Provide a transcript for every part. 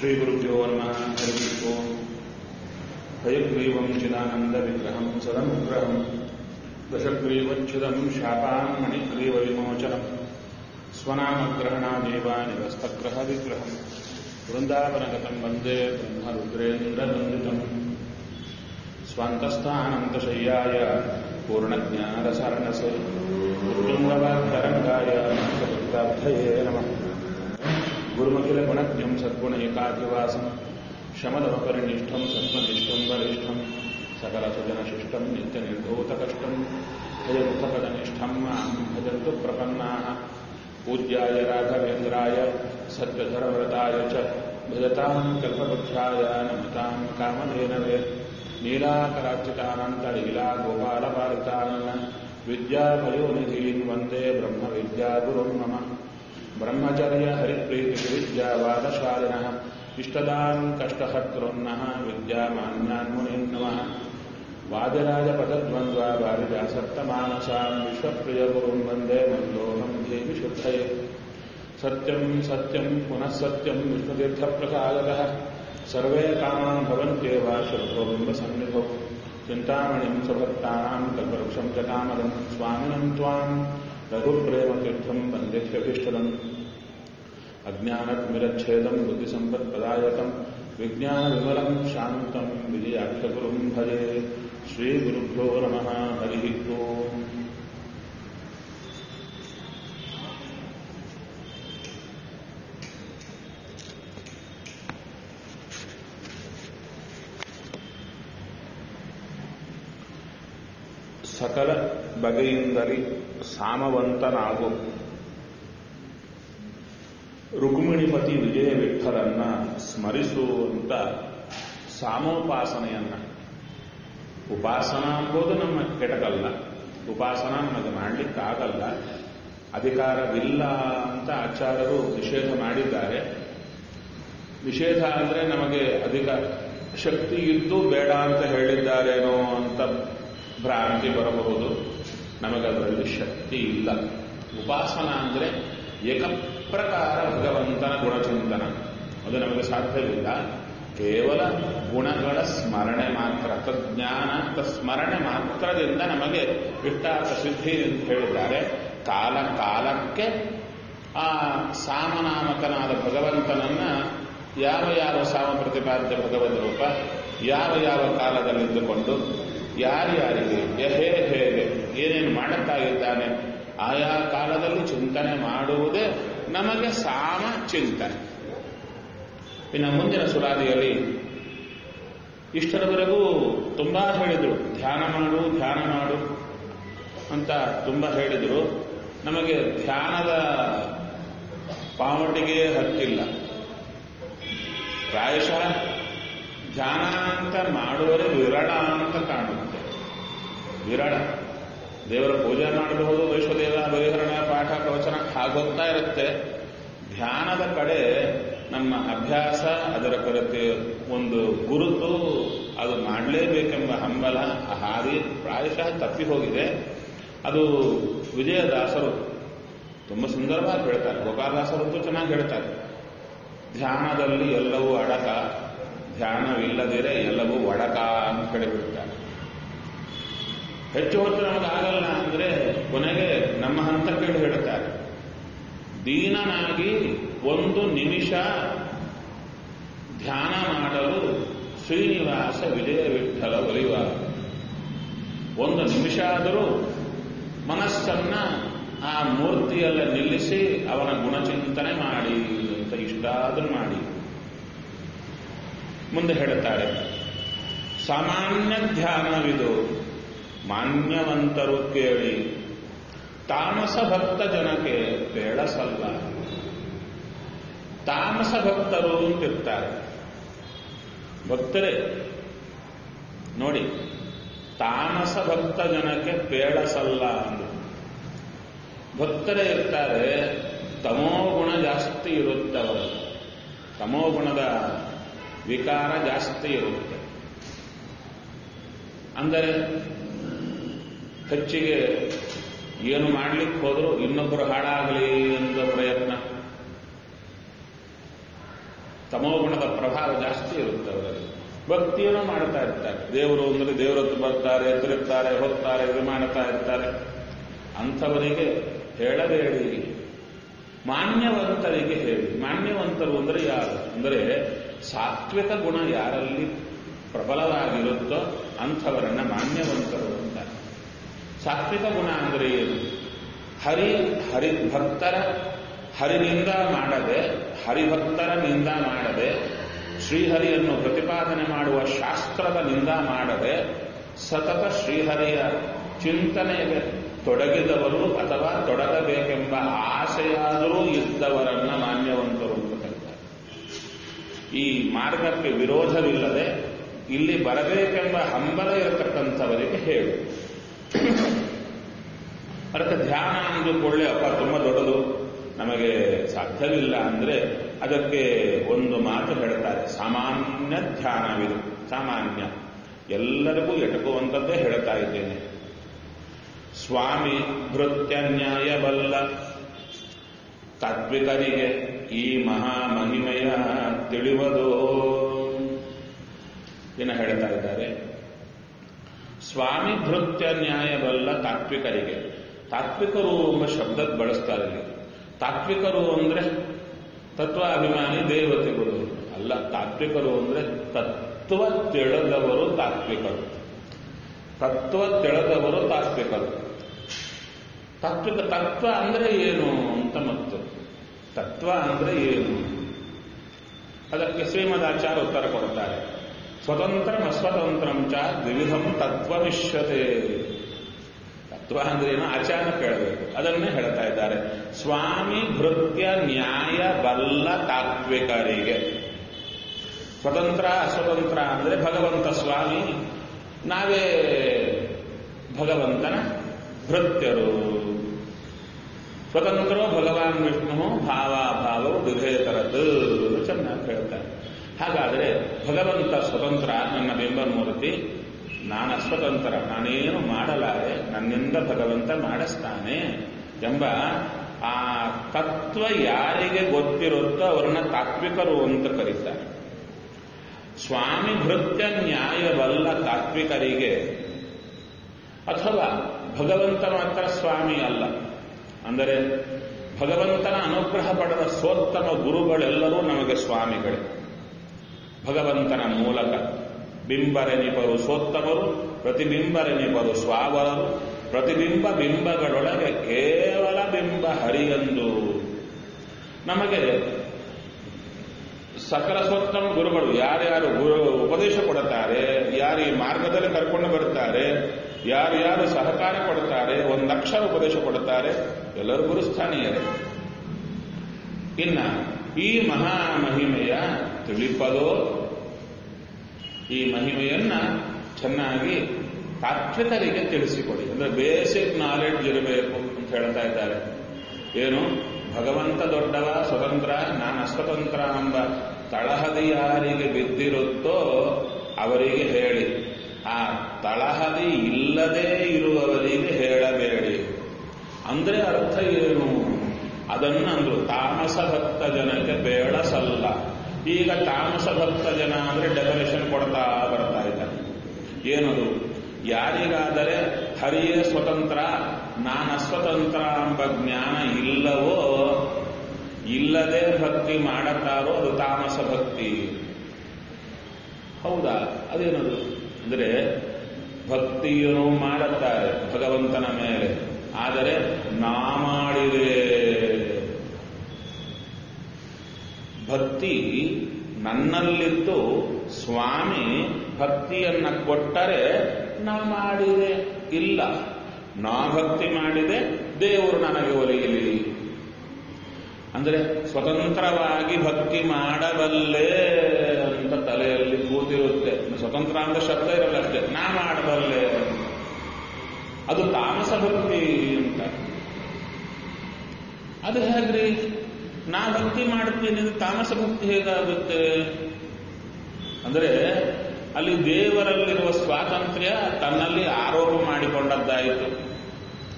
श्रीगुरुभ्यो नमः हरिः ओम् हयग्रीवं चिदानन्दविग्रहं सदनुग्रहं दशग्रीवच्छिदं शापान् मणिग्रीवविमोचनं स्वनामग्रहणादेव निरस्तग्रहविग्रहं वृन्दावनगतं वन्दे ब्रह्मरुद्रेन्द्रवन्दितम् स्वान्तस्थानन्तशय्याय पूर्णज्ञानरसारणसे उत्तुङ्गवाद्धरङ्गाय नमस्कृतार्थये नमः गुरुमखिलगुणज्ञं सद्गुणैकाधिवासं शमदमपरिनिष्ठं सत्त्वनिष्ठं वरिष्ठं सकलसुजनशिष्टं नित्यनिर्धूतकष्टं भजमुखपदनिष्ठं मां भजन्तु प्रपन्नाः पूज्याय राघवेन्द्राय सत्यधर्मव्रताय च भजतां कल्पवृक्षाय नमतां कामधेनवे नीलाकरार्चितानन्तलीला गोपालपालितान् विद्यापयोनिधीन् वन्दे ब्रह्मविद्यागुरुं मम ब्रह्मचर्य हरिप्रीतिविद्यावादशालिनः इष्टदान् कष्टहर्तॄन्नः विद्यामान्यान् मुनीन् नमः वादिराजपदद्वन्द्वा वारिजासप्तमानसान् विश्वप्रियगुरुन् वन्दे मन्दोहं देवि शुद्धये सत्यं सत्यं पुनः सत्यं विष्णुतीर्थप्रसादतः सर्वे कामा भवन्त्येव शुद्धोबिम्बसन्निधौ चिन्तामणिं स्वभक्तानां कल्पवृक्षं च कामदं स्वामिनं त्वां रघुप्रेमतीर्थं वन्देह्यभीष्टदम् अज्ञानतिमिरच्छेदं बुद्धिसम्पत्प्रदायकं विज्ञानविमलं शान्तं विजयाख्यगुरुं भजे श्रीगुरुभ्यो नमः हरिः ओम् ಸಕಲ ಬಗೆಯಿಂದಲೇ ಸಾಮವಂತನಾಗು ರುಕ್ಮಿಣಿಪತಿ ವಿಜಯ ವಿಠಲನ್ನ ಸ್ಮರಿಸುವಂತ ಸಾಮೋಪಾಸನೆಯನ್ನ ಉಪಾಸನ ಎಂಬುದು ನಮ್ಮ ಕೆಟಕಲ್ಲ ಉಪಾಸನ ನಮಗೆ ಮಾಡಲಿಕ್ಕಾಗಲ್ಲ ಅಧಿಕಾರವಿಲ್ಲ ಅಂತ ಆಚಾರ್ಯರು ನಿಷೇಧ ಮಾಡಿದ್ದಾರೆ ನಿಷೇಧ ಅಂದರೆ ನಮಗೆ ಅಧಿಕ ಶಕ್ತಿ ಇದ್ದು ಬೇಡ ಅಂತ ಹೇಳಿದ್ದಾರೇನೋ ಅಂತ ಭ್ರಾಂತಿ ಬರಬಹುದು ನಮಗದರಲ್ಲಿ ಶಕ್ತಿ ಇಲ್ಲ ಉಪಾಸನ ಅಂದರೆ ಏಕಪ್ರಕಾರ ಭಗವಂತನ ಗುಣಚಿಂತನ ಅದು ನಮಗೆ ಸಾಧ್ಯವಿಲ್ಲ ಕೇವಲ ಗುಣಗಳ ಸ್ಮರಣೆ ಮಾತ್ರ ತಜ್ಞಾನ ಸ್ಮರಣೆ ಮಾತ್ರದಿಂದ ನಮಗೆ ಇಷ್ಟಾರ್ಥ ಸಿದ್ಧಿ ಅಂತ ಹೇಳಿದ್ದಾರೆ ಕಾಲ ಕಾಲಕ್ಕೆ ಆ ಸಾಮನಾಮಕನಾದ ಭಗವಂತನನ್ನ ಯಾವ ಯಾವ ಸಾಮ ಪ್ರತಿಪಾದ್ಯ ಭಗವದ್ ರೂಪ ಯಾವ ಯಾವ ಕಾಲದಲ್ಲಿದ್ದುಕೊಂಡು ಯಾರ್ಯಾರಿಗೆ ಹೇಗೆ ಹೇಗೆ ಏನೇನು ಮಾಡುತ್ತಾ ಇದ್ದಾನೆ ಆಯಾ ಕಾಲದಲ್ಲಿ ಚಿಂತನೆ ಮಾಡುವುದೇ ನಮಗೆ ಸಾಮ ಚಿಂತನೆ ಇನ್ನು ಮುಂದಿನ ಸುರಾದಿಯಲ್ಲಿ ಇಷ್ಟರವರೆಗೂ ತುಂಬಾ ಹೇಳಿದರು ಧ್ಯಾನ ಮಾಡು ಧ್ಯಾನ ಮಾಡು ಅಂತ ತುಂಬ ಹೇಳಿದರು ನಮಗೆ ಧ್ಯಾನದ ಪಾವಟಿಗೆ ಹತ್ತಿಲ್ಲ ಪ್ರಾಯಶಃ ಧ್ಯಾನ ಅಂತ ಮಾಡುವರೆ ವಿರಳ ಅಂತ ಕಾಣುತ್ತೆ ವಿರಳ ದೇವರ ಪೂಜೆ ಮಾಡಬಹುದು ವೈಶ್ವದೇವ ಬಲಿಹರಣ ಪಾಠ ಪ್ರವಚನ ಹಾಗೋಗ್ತಾ ಇರುತ್ತೆ ಧ್ಯಾನದ ಕಡೆ ನಮ್ಮ ಅಭ್ಯಾಸ ಅದರ ಕೊರತೆ ಒಂದು ಗುರುತು ಅದು ಮಾಡಲೇಬೇಕೆಂಬ ಹಂಬಲ ಆ ಹಾದಿ ಪ್ರಾಯಶಃ ತಪ್ಪಿ ಹೋಗಿದೆ ಅದು ವಿಜಯದಾಸರು ತುಂಬ ಸುಂದರವಾಗಿ ಹೇಳ್ತಾರೆ ಗೋಪಾಲದಾಸರಂತೂ ಚೆನ್ನಾಗಿ ಹೇಳ್ತಾರೆ ಧ್ಯಾನದಲ್ಲಿ ಎಲ್ಲವೂ ಅಡಕ ಧ್ಯಾನವಿಲ್ಲದಿರೆ ಎಲ್ಲವೂ ಒಡಕ ಅಂತ ಹೇಳಿಬಿಡ್ತಾರೆ ಹೆಚ್ಚು ಹೊತ್ತು ನಮಗಾಗಲ್ಲ ಅಂದ್ರೆ ಕೊನೆಗೆ ನಮ್ಮ ಹಂತಕ್ಕೆ ಹೇಳುತ್ತಾರೆ ದೀನನಾಗಿ ಒಂದು ನಿಮಿಷ ಧ್ಯಾನ ಮಾಡಲು ಶ್ರೀನಿವಾಸ ವಿಜಯ ವಿಠಲ ಒಲಿವ ಒಂದು ನಿಮಿಷ ಆದರೂ ಮನಸ್ಸನ್ನ ಆ ಮೂರ್ತಿಯಲ್ಲ ನಿಲ್ಲಿಸಿ ಅವನ ಗುಣಚಿಂತನೆ ಮಾಡಿ ಅಂತ ಇಷ್ಟಾದ್ರೂ ಮಾಡಿ ಮುಂದೆ ಹೇಳುತ್ತಾರೆ ಸಾಮಾನ್ಯ ಧ್ಯಾನವಿದು ಮಾನ್ಯವಂತರು ಕೇಳಿ ತಾಮಸ ಭಕ್ತ ಜನಕ್ಕೆ ಬೇಡಸಲ್ಲ ತಾಮಸ ಭಕ್ತರು ಅಂತಿರ್ತಾರೆ ಭಕ್ತರೇ ನೋಡಿ ತಾಮಸ ಭಕ್ತ ಜನಕ್ಕೆ ಬೇಡಸಲ್ಲ ಅಂದು ಭಕ್ತರೇ ಇರ್ತಾರೆ ತಮೋಗುಣ ಜಾಸ್ತಿ ಇರುತ್ತೆ ಅವರಲ್ಲಿ ತಮೋಗುಣದ ವಿಕಾರ ಜಾಸ್ತಿ ಇರುತ್ತೆ ಅಂದರೆ ಹೆಚ್ಚಿಗೆ ಏನು ಮಾಡ್ಲಿಕ್ಕೆ ಹೋದ್ರು ಇನ್ನೊಬ್ಬರು ಹಾಳಾಗಲಿ ಅಂತ ಪ್ರಯತ್ನ ತಮೋಗುಣದ ಪ್ರಭಾವ ಜಾಸ್ತಿ ಇರುತ್ತೆ ಅವರಲ್ಲಿ ಭಕ್ತಿಯನ್ನು ಮಾಡ್ತಾ ಇರ್ತಾರೆ ದೇವರು ಅಂದರೆ ದೇವರತ್ತು ಬರ್ತಾರೆ ಎದುರಿರ್ತಾರೆ ಹೋಗ್ತಾರೆ ಇದು ಮಾಡ್ತಾ ಇರ್ತಾರೆ ಅಂಥವರಿಗೆ ಹೇಳಬೇಡಿ ಮಾನ್ಯವಂತರಿಗೆ ಹೇಳಿ ಮಾನ್ಯವಂತರು ಅಂದರೆ ಯಾರು ಅಂದರೆ ಸಾತ್ವಿಕ ಗುಣ ಯಾರಲ್ಲಿ ಪ್ರಬಲವಾಗಿರುತ್ತೋ ಅಂಥವರನ್ನ ಮಾನ್ಯವಂತರು ಅಂತಾರೆ ಸಾತ್ವಿಕ ಗುಣ ಅಂದರೆ ಏನು ಹರಿ ಹರಿ ಭಕ್ತರ ಹರಿನಿಂದ ಮಾಡದೆ ಹರಿಭಕ್ತರ ನಿಂದ ಮಾಡದೆ ಶ್ರೀಹರಿಯನ್ನು ಪ್ರತಿಪಾದನೆ ಮಾಡುವ ಶಾಸ್ತ್ರದ ನಿಂದ ಮಾಡದೆ ಸತತ ಶ್ರೀಹರಿಯ ಚಿಂತನೆಗೆ ತೊಡಗಿದವರು ಅಥವಾ ತೊಡಗಬೇಕೆಂಬ ಆಸೆಯಾದರೂ ಇದ್ದವರನ್ನ ಮಾನ್ಯವಂತರು ಅಂತ ಕರೀತಾರೆ ಈ ಮಾರ್ಗಕ್ಕೆ ವಿರೋಧವಿಲ್ಲದೆ ಇಲ್ಲಿ ಬರಬೇಕೆಂಬ ಹಂಬಲ ಇರತಕ್ಕಂಥವರಿಗೆ ಹೇಳು ಅದಕ್ಕೆ ಧ್ಯಾನ ಅಂದುಕೊಳ್ಳೆ ಅಪ್ಪ ತುಂಬ ದೊಡ್ಡದು ನಮಗೆ ಸಾಧ್ಯವಿಲ್ಲ ಅಂದ್ರೆ ಅದಕ್ಕೆ ಒಂದು ಮಾತು ಹೇಳ್ತಾರೆ ಸಾಮಾನ್ಯ ಧ್ಯಾನವಿದು ಸಾಮಾನ್ಯ ಎಲ್ಲರಿಗೂ ಎಟಕುವಂಥದ್ದೇ ಹೇಳ್ತಾ ಇದ್ದೇನೆ ಸ್ವಾಮಿ ಭೃತ್ಯ ನ್ಯಾಯವಲ್ಲ ತಾತ್ವಿಕರಿಗೆ ಈ ಮಹಾ ಮಹಿಮೆಯ ತಿಳಿವದೋ ಇನ್ನು ಹೇಳ್ತಾ ಇದ್ದಾರೆ ಸ್ವಾಮಿ ಭೃತ್ಯ ನ್ಯಾಯವಲ್ಲ ತಾತ್ವಿಕರಿಗೆ ತಾತ್ವಿಕರು ಎಂಬ ಶಬ್ದ ಬಳಸ್ತಾರೆ ಇಲ್ಲಿ ತಾತ್ವಿಕರು ಅಂದ್ರೆ ತತ್ವ ಅಭಿಮಾನಿ ದೇವತೆಗಳು ಅಲ್ಲ ತಾತ್ವಿಕರು ಅಂದ್ರೆ ತತ್ವ ತಿಳಿದವರು ತಾತ್ವಿಕರು ತತ್ವ ತಿಳಿದವರು ತಾತ್ವಿಕರು ತಾತ್ವಿಕ ತತ್ವ ಅಂದ್ರೆ ಏನು ಅಂತ ಮತ್ತು ತತ್ವ ಅಂದ್ರೆ ಏನು ಅದಕ್ಕೆ ಶ್ರೀಮದಾಚಾರ್ಯ ಉತ್ತರ ಕೊಡ್ತಾರೆ ಸ್ವತಂತ್ರ ಅಸ್ವತಂತ್ರಂ ಚ ದ್ವಿವಿಧಂ ತತ್ವವಿಷ್ಯತೆ ತತ್ವ ಅಂದ್ರೆ ಏನು ಆಚಾರ ಕೇಳಬೇಕು ಅದನ್ನೇ ಹೇಳ್ತಾ ಇದ್ದಾರೆ ಸ್ವಾಮಿ ಭೃತ್ಯ ನ್ಯಾಯ ಬಲ್ಲ ತಾತ್ವಿಕರಿಗೆ ಸ್ವತಂತ್ರ ಅಸ್ವತಂತ್ರ ಅಂದ್ರೆ ಭಗವಂತ ಸ್ವಾಮಿ ನಾವೇ ಭಗವಂತನ ಭೃತ್ಯರು ಸ್ವತಂತ್ರೋ ಭಗವಾನ್ ವಿಷ್ಣು ಭಾವಾಭಾವವು ವಿಧೇಯತರದ್ದು ಚೆನ್ನಾಗಿ ಹೇಳ್ತಾರೆ ಹಾಗಾದರೆ ಭಗವಂತ ಸ್ವತಂತ್ರ ನನ್ನ ಬಿಂಬಮೂರ್ತಿ ನಾನು ಅಸ್ವತಂತ್ರ ನಾನೇನು ಮಾಡಲಾರೆ ನನ್ನಿಂದ ಭಗವಂತ ಮಾಡಿಸ್ತಾನೆ ಎಂಬ ಆ ತತ್ವ ಯಾರಿಗೆ ಗೊತ್ತಿರುತ್ತೋ ಅವರನ್ನ ತಾತ್ವಿಕರು ಅಂತ ಕರೀತಾರೆ ಸ್ವಾಮಿ ಭೃತ್ಯ ನ್ಯಾಯವಲ್ಲ ತಾತ್ವಿಕರಿಗೆ ಅಥವಾ ಭಗವಂತ ಮಾತ್ರ ಸ್ವಾಮಿ ಅಲ್ಲ ಅಂದರೆ ಭಗವಂತನ ಅನುಗ್ರಹ ಪಡೆದ ಸೋತ್ತಮ ಗುರುಗಳೆಲ್ಲರೂ ನಮಗೆ ಸ್ವಾಮಿಗಳೇ ಭಗವಂತನ ಮೂಲಕ ಬಿಂಬರೆನಿಪರು ಸೋತ್ತಮರು ಪ್ರತಿಬಿಂಬರೆನಿಪರು ಸ್ವಾವರರು ಪ್ರತಿಬಿಂಬ ಬಿಂಬಗಳೊಳಗೆ ಕೇವಲ ಬಿಂಬ ಹರಿಯಂದು ನಮಗೆ ಸಕಲ ಸೋತ್ತಮ ಗುರುಗಳು ಯಾರ್ಯಾರು ಗುರು ಉಪದೇಶ ಕೊಡುತ್ತಾರೆ ಯಾರು ಈ ಮಾರ್ಗದಲ್ಲಿ ಕರ್ಕೊಂಡು ಬರುತ್ತಾರೆ ಯಾರು ಯಾರು ಸಹಕಾರ ಕೊಡುತ್ತಾರೆ ಒಂದು ಅಕ್ಷರ ಉಪದೇಶ ಕೊಡುತ್ತಾರೆ ಎಲ್ಲರೂ ಗುರುಸ್ಥಾನೀಯರೇ ಇನ್ನ ಈ ಮಹಾ ಮಹಿಮೆಯ ತಿಳಿಪದೋ ಈ ಮಹಿಮೆಯನ್ನ ಚೆನ್ನಾಗಿ ತಾತ್ವಿಕರಿಗೆ ತಿಳಿಸಿಕೊಡಿ ಅಂದ್ರೆ ಬೇಸಿಕ್ ನಾಲೆಡ್ಜ್ ಇರಬೇಕು ಅಂತ ಹೇಳ್ತಾ ಇದ್ದಾರೆ ಏನು ಭಗವಂತ ದೊಡ್ಡವ ಸ್ವತಂತ್ರ ನಾನು ಅಸ್ವತಂತ್ರ ಎಂಬ ತಳಹದಿ ಯಾರಿಗೆ ಬಿದ್ದಿರುತ್ತೋ ಅವರಿಗೆ ಹೇಳಿ ಆ ತಳಹದಿ ಇಲ್ಲದೇ ಇರುವವರಿಗೆ ಹೇಳಬೇಡಿ ಅಂದ್ರೆ ಅರ್ಥ ಏನು ಅದನ್ನ ಅಂದ್ರು ತಾಮಸ ಭಕ್ತ ಜನಕ್ಕೆ ಬೇಡಸಲ್ಲ ಈಗ ತಾಮಸ ಭಕ್ತ ಜನ ಅಂದ್ರೆ ಡೆಫಿನೇಷನ್ ಕೊಡ್ತಾ ಬರ್ತಾ ಇದ್ದಾರೆ ಏನದು ಯಾರಿಗಾದರೆ ಹರಿಯೇ ಸ್ವತಂತ್ರ ನಾನು ಅಸ್ವತಂತ್ರ ಎಂಬ ಜ್ಞಾನ ಇಲ್ಲವೋ ಇಲ್ಲದೆ ಭಕ್ತಿ ಮಾಡುತ್ತಾರೋ ಅದು ತಾಮಸ ಭಕ್ತಿ ಹೌದಾ ಅದೇನದು ಅಂದ್ರೆ ಭಕ್ತಿಯನ್ನು ಮಾಡುತ್ತಾರೆ ಭಗವಂತನ ಮೇಲೆ ಆದರೆ ನಾ ಮಾಡಿದೆ ಭಕ್ತಿ ನನ್ನಲ್ಲಿದ್ದು ಸ್ವಾಮಿ ಭಕ್ತಿಯನ್ನ ಕೊಟ್ಟರೆ ನಾ ಮಾಡಿದೆ ಇಲ್ಲ ನಾ ಭಕ್ತಿ ಮಾಡಿದೆ ದೇವರು ನನಗೆ ಒಲಿಯಲಿ ಅಂದ್ರೆ ಸ್ವತಂತ್ರವಾಗಿ ಭಕ್ತಿ ಮಾಡಬಲ್ಲೆ ಅಂತ ತಲೆಯಲ್ಲಿ ಕೂತಿರುತ್ತೆ ಸ್ವತಂತ್ರ ಅಂತ ಶಬ್ದ ಇರಲ್ಲ ಅಷ್ಟೇ ನಾ ಮಾಡಬಲ್ಲೆ ಅದು ತಾಮಸ ಭಕ್ತಿ ಅಂತ ಅದು ಹೇಗ್ರಿ ನಾ ಭಕ್ತಿ ಮಾಡ್ತೀನಿ ಅಂದ್ರೆ ತಾಮಸ ಭಕ್ತಿ ಹೇಗಾಗುತ್ತೆ ಅಂದ್ರೆ ಅಲ್ಲಿ ದೇವರಲ್ಲಿರುವ ಸ್ವಾತಂತ್ರ್ಯ ತನ್ನಲ್ಲಿ ಆರೋಪ ಮಾಡಿಕೊಂಡದ್ದಾಯಿತು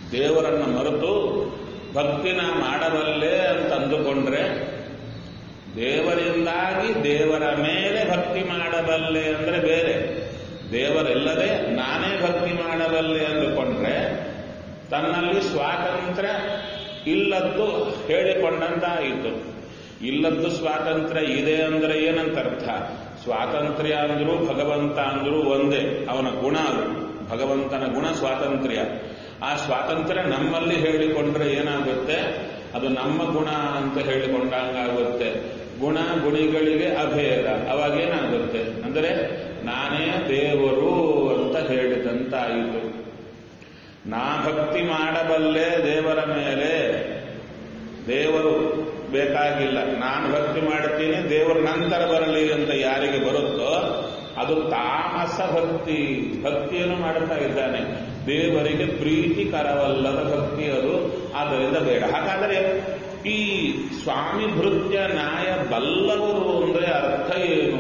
ದೇವರನ್ನ ಮರೆತು ಭಕ್ತಿನ ಮಾಡಬಲ್ಲೆ ಅಂತ ಅಂದುಕೊಂಡ್ರೆ ದೇವರಿಂದಾಗಿ ದೇವರ ಮೇಲೆ ಭಕ್ತಿ ಮಾಡಬಲ್ಲೆ ಅಂದ್ರೆ ಬೇರೆ ದೇವರಿಲ್ಲದೆ ನಾನೇ ಭಕ್ತಿ ಮಾಡಬಲ್ಲೆ ಅಂದುಕೊಂಡ್ರೆ ತನ್ನಲ್ಲಿ ಸ್ವಾತಂತ್ರ್ಯ ಇಲ್ಲದ್ದು ಹೇಳಿಕೊಂಡಂತಾಯಿತು ಇಲ್ಲದ್ದು ಸ್ವಾತಂತ್ರ್ಯ ಇದೆ ಅಂದ್ರೆ ಏನಂತ ಅರ್ಥ ಸ್ವಾತಂತ್ರ್ಯ ಅಂದ್ರೂ ಭಗವಂತ ಅಂದ್ರೂ ಒಂದೇ ಅವನ ಗುಣ ಅದು ಭಗವಂತನ ಗುಣ ಸ್ವಾತಂತ್ರ್ಯ ಆ ಸ್ವಾತಂತ್ರ್ಯ ನಮ್ಮಲ್ಲಿ ಹೇಳಿಕೊಂಡ್ರೆ ಏನಾಗುತ್ತೆ ಅದು ನಮ್ಮ ಗುಣ ಅಂತ ಹೇಳಿಕೊಂಡಂಗಾಗುತ್ತೆ ಗುಣ ಗುಣಿಗಳಿಗೆ ಅಭೇದ ಅವಾಗೇನಾಗುತ್ತೆ ಅಂದರೆ ನಾನೇ ದೇವರು ಅಂತ ಹೇಳಿದಂತಾಯಿತು ನಾ ಭಕ್ತಿ ಮಾಡಬಲ್ಲೆ ದೇವರ ಮೇಲೆ ದೇವರು ಬೇಕಾಗಿಲ್ಲ ನಾನು ಭಕ್ತಿ ಮಾಡ್ತೀನಿ ದೇವರು ನಂತರ ಬರಲಿ ಅಂತ ಯಾರಿಗೆ ಬರುತ್ತೋ ಅದು ತಾಮಸ ಭಕ್ತಿ ಭಕ್ತಿಯನ್ನು ಮಾಡುತ್ತಾ ಇದ್ದಾನೆ ದೇವರಿಗೆ ಪ್ರೀತಿಕರವಲ್ಲದ ಭಕ್ತಿ ಅದು ಆದ್ದರಿಂದ ಬೇಡ ಹಾಗಾದರೆ ಈ ಸ್ವಾಮಿ ಭೃತ್ಯ ನ್ಯಾಯ ಬಲ್ಲವರು ಅಂದ್ರೆ ಅರ್ಥ ಏನು